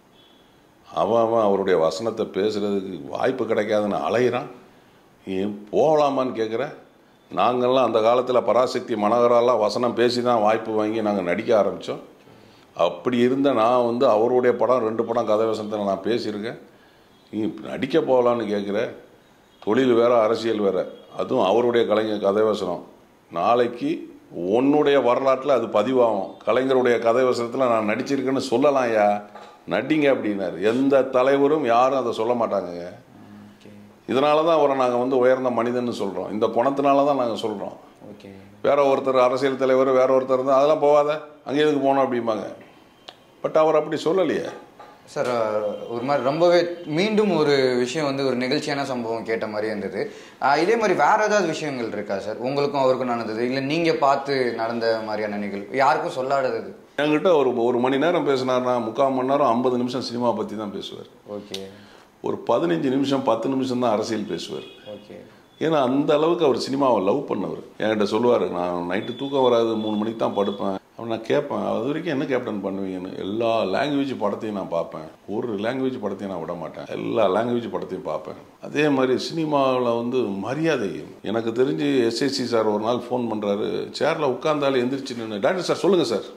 அவன் அவன் அவருடைய வசனத்தை பேசுகிறதுக்கு வாய்ப்பு கிடைக்காதுன்னு அலையிறான் ஏன் போகலாமான்னு கேட்குற நாங்கள்லாம் அந்த காலத்தில் பராசக்தி மனோகரெல்லாம் வசனம் பேசி தான் வாய்ப்பு வாங்கி நாங்கள் நடிக்க ஆரம்பித்தோம் அப்படி இருந்த நான் வந்து அவருடைய படம் ரெண்டு படம் கதை வசனத்தில் நான் பேசியிருக்கேன் நீ நடிக்க போகலான்னு கேட்குற தொழில் வேற அரசியல் வேற அதுவும் அவருடைய கலைஞர் கதை வசனம் நாளைக்கு உன்னுடைய வரலாற்றில் அது பதிவாகும் கலைஞருடைய கதை வசனத்தில் நான் நடிச்சிருக்கேன்னு சொல்லலாம் ஐயா நடிங்க அப்படின்னாரு எந்த தலைவரும் யாரும் அதை சொல்ல மாட்டாங்கங்க ஓகே இதனால தான் அவரை நாங்கள் வந்து உயர்ந்த மனிதன்னு சொல்கிறோம் இந்த குணத்தினால தான் நாங்கள் சொல்கிறோம் ஓகே வேற ஒருத்தர் அரசியல் தலைவர் வேற ஒருத்தர் இருந்தால் அதெல்லாம் போகாத அங்கே எதுக்கு போகணும் அப்படிம்பாங்க பட் அவர் அப்படி சொல்லலையே சார் அஹ், ஒரு மாதிரி ரொம்பவே மீண்டும் ஒரு விஷயம் வந்து ஒரு நிகழ்ச்சியான சம்பவம் கேட்ட மாதிரி இருந்தது அஹ், இதே மாதிரி வேற ஏதாவது விஷயங்கள் இருக்கா சார் உங்களுக்கும் அவருக்கும் நடந்தது இல்லை நீங்க பார்த்து நடந்த மாதிரியான நிகழ்வு யாருக்கும் சொல்லாதது என்கிட்ட ஒரு ஒரு மணி நேரம் பேசினார்னா முக்கால் மணி நேரம் ஐம்பது நிமிஷம் சினிமா பற்றி தான் பேசுவார் ஓகே ஒரு பதினஞ்சு நிமிஷம் பத்து நிமிஷம் தான் அரசியல் பேசுவார் ஓகே ஏன்னா அந்த அளவுக்கு அவர் சினிமாவை லவ் பண்ணவர் என்கிட்ட சொல்லுவார் நான் நைட்டு தூக்கம் வராது மூணு மணிக்கு தான் படுப்பேன் அவன் நான் கேட்பேன் அது வரைக்கும் என்ன கேப்டன் பண்ணுவீங்கன்னு எல்லா லாங்குவேஜ் படத்தையும் நான் பார்ப்பேன் ஒரு லாங்குவேஜ் படத்தையும் நான் விட மாட்டேன் எல்லா லாங்குவேஜ் படத்தையும் பார்ப்பேன் அதே மாதிரி சினிமாவில் வந்து மரியாதை எனக்கு தெரிஞ்சு எஸ்எஸ்சி சார் ஒரு நாள் ஃபோன் பண்ணுறாரு சேரில் உட்கார்ந்தாலும் எந்திரிச்சு நின்று டாக்டர் சார் சொல்லுங்கள் சார்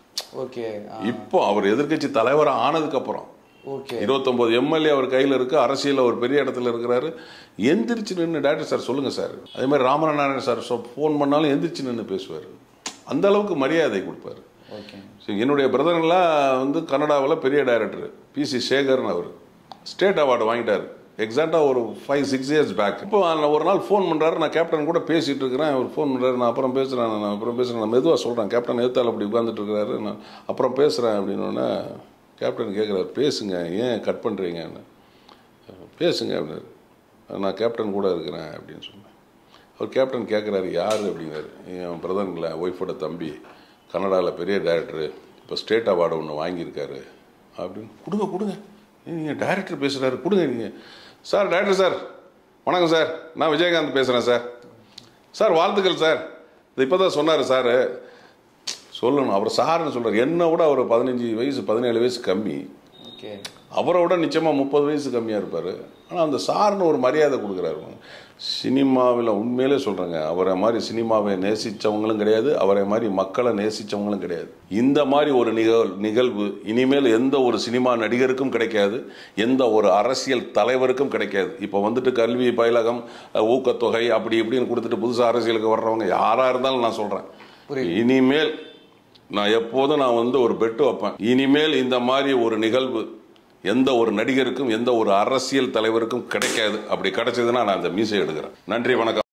ஓகே இப்போ அவர் எதிர்க்கட்சி தலைவராக ஆனதுக்கப்புறம் ஓகே இருபத்தொன்பது எம்எல்ஏ அவர் கையில் இருக்கு அரசியல் ஒரு பெரிய இடத்துல இருக்கிறாரு எந்திரிச்சு நின்று டாக்டர் சார் சொல்லுங்க சார் அதே மாதிரி ராமநாராயணன் சார் ஃபோன் பண்ணாலும் எந்திரிச்சு நின்று பேசுவார் அந்த அளவுக்கு மரியாதை கொடுப்பாரு ஓகே So, என்னுடைய பிரதர்லாம் வந்து கன்னடாவில் பெரிய டைரக்டர் பிசி சேகர்னு அவர் ஸ்டேட் அவார்டு வாங்கிட்டார் எக்ஸாக்டாக ஒரு ஃபைவ் சிக்ஸ் இயர்ஸ் பேக் இப்போ நான் ஒரு நாள் ஃபோன் பண்ணுறாரு நான் கேப்டன் கூட பேசிகிட்டு இருக்கிறேன் அவர் ஃபோன் பண்ணுறாரு நான் அப்புறம் பேசுகிறேன் நான் அப்புறம் பேசுகிறேன் நான் மெதுவாக சொல்கிறேன் கேப்டன் எதிர்த்தால் அப்படி உட்காந்துட்டு இருக்கிறாரு நான் அப்புறம் பேசுகிறேன் அப்படின்னோடனே கேப்டன் கேட்குறாரு பேசுங்க ஏன் கட் பண்ணுறீங்கன்னு பேசுங்க அப்படின்னாரு நான் கேப்டன் கூட இருக்கிறேன் அப்படின்னு சொன்னேன் அவர் கேப்டன் கேட்குறாரு யார் அப்படிங்கிறாரு என் பிரதர்ங்கள ஒய்ஃபோட தம்பி கன்னடாவில் பெரிய டைரக்டரு இப்போ ஸ்டேட் அவார்டு ஒன்று வாங்கியிருக்காரு அப்படின்னு கொடுங்க கொடுங்க நீங்கள் டைரக்டர் பேசுகிறாரு கொடுங்க நீங்கள் சார் டைரக்டர் சார் வணக்கம் சார் நான் விஜயகாந்த் பேசுகிறேன் சார் சார் வாழ்த்துக்கள் சார் இது இப்போ தான் சொன்னார் சார் சொல்லணும் அவர் சார்னு சொல்கிறார் என்ன விட அவர் பதினஞ்சு வயசு பதினேழு வயசு கம்மி ஓகே அவரோட நிச்சயமாக முப்பது வயசு கம்மியாக இருப்பார் ஆனால் அந்த சார்னு ஒரு மரியாதை கொடுக்குறாரு சினிமாவில் உண்மையிலே சொல்கிறேங்க அவரை மாதிரி சினிமாவை நேசித்தவங்களும் கிடையாது அவரை மாதிரி மக்களை நேசித்தவங்களும் கிடையாது இந்த மாதிரி ஒரு நிகழ் நிகழ்வு இனிமேல் எந்த ஒரு சினிமா நடிகருக்கும் கிடைக்காது எந்த ஒரு அரசியல் தலைவருக்கும் கிடைக்காது இப்போ வந்துட்டு கல்வி பயிலகம் அஹ், ஊக்கத்தொகை அப்படி இப்படின்னு கொடுத்துட்டு புதுசாக அரசியலுக்கு வர்றவங்க யாராக இருந்தாலும் நான் சொல்கிறேன் இனிமேல் நான் எப்போதும் நான் வந்து ஒரு பெட்டு வைப்பேன் இனிமேல் இந்த மாதிரி ஒரு நிகழ்வு எந்த ஒரு நடிகருக்கும் எந்த ஒரு அரசியல் தலைவருக்கும் கிடைக்காது அப்படி கிடைச்சதுன்னா நான் அந்த மீசை எடுக்கிறேன் நன்றி வணக்கம்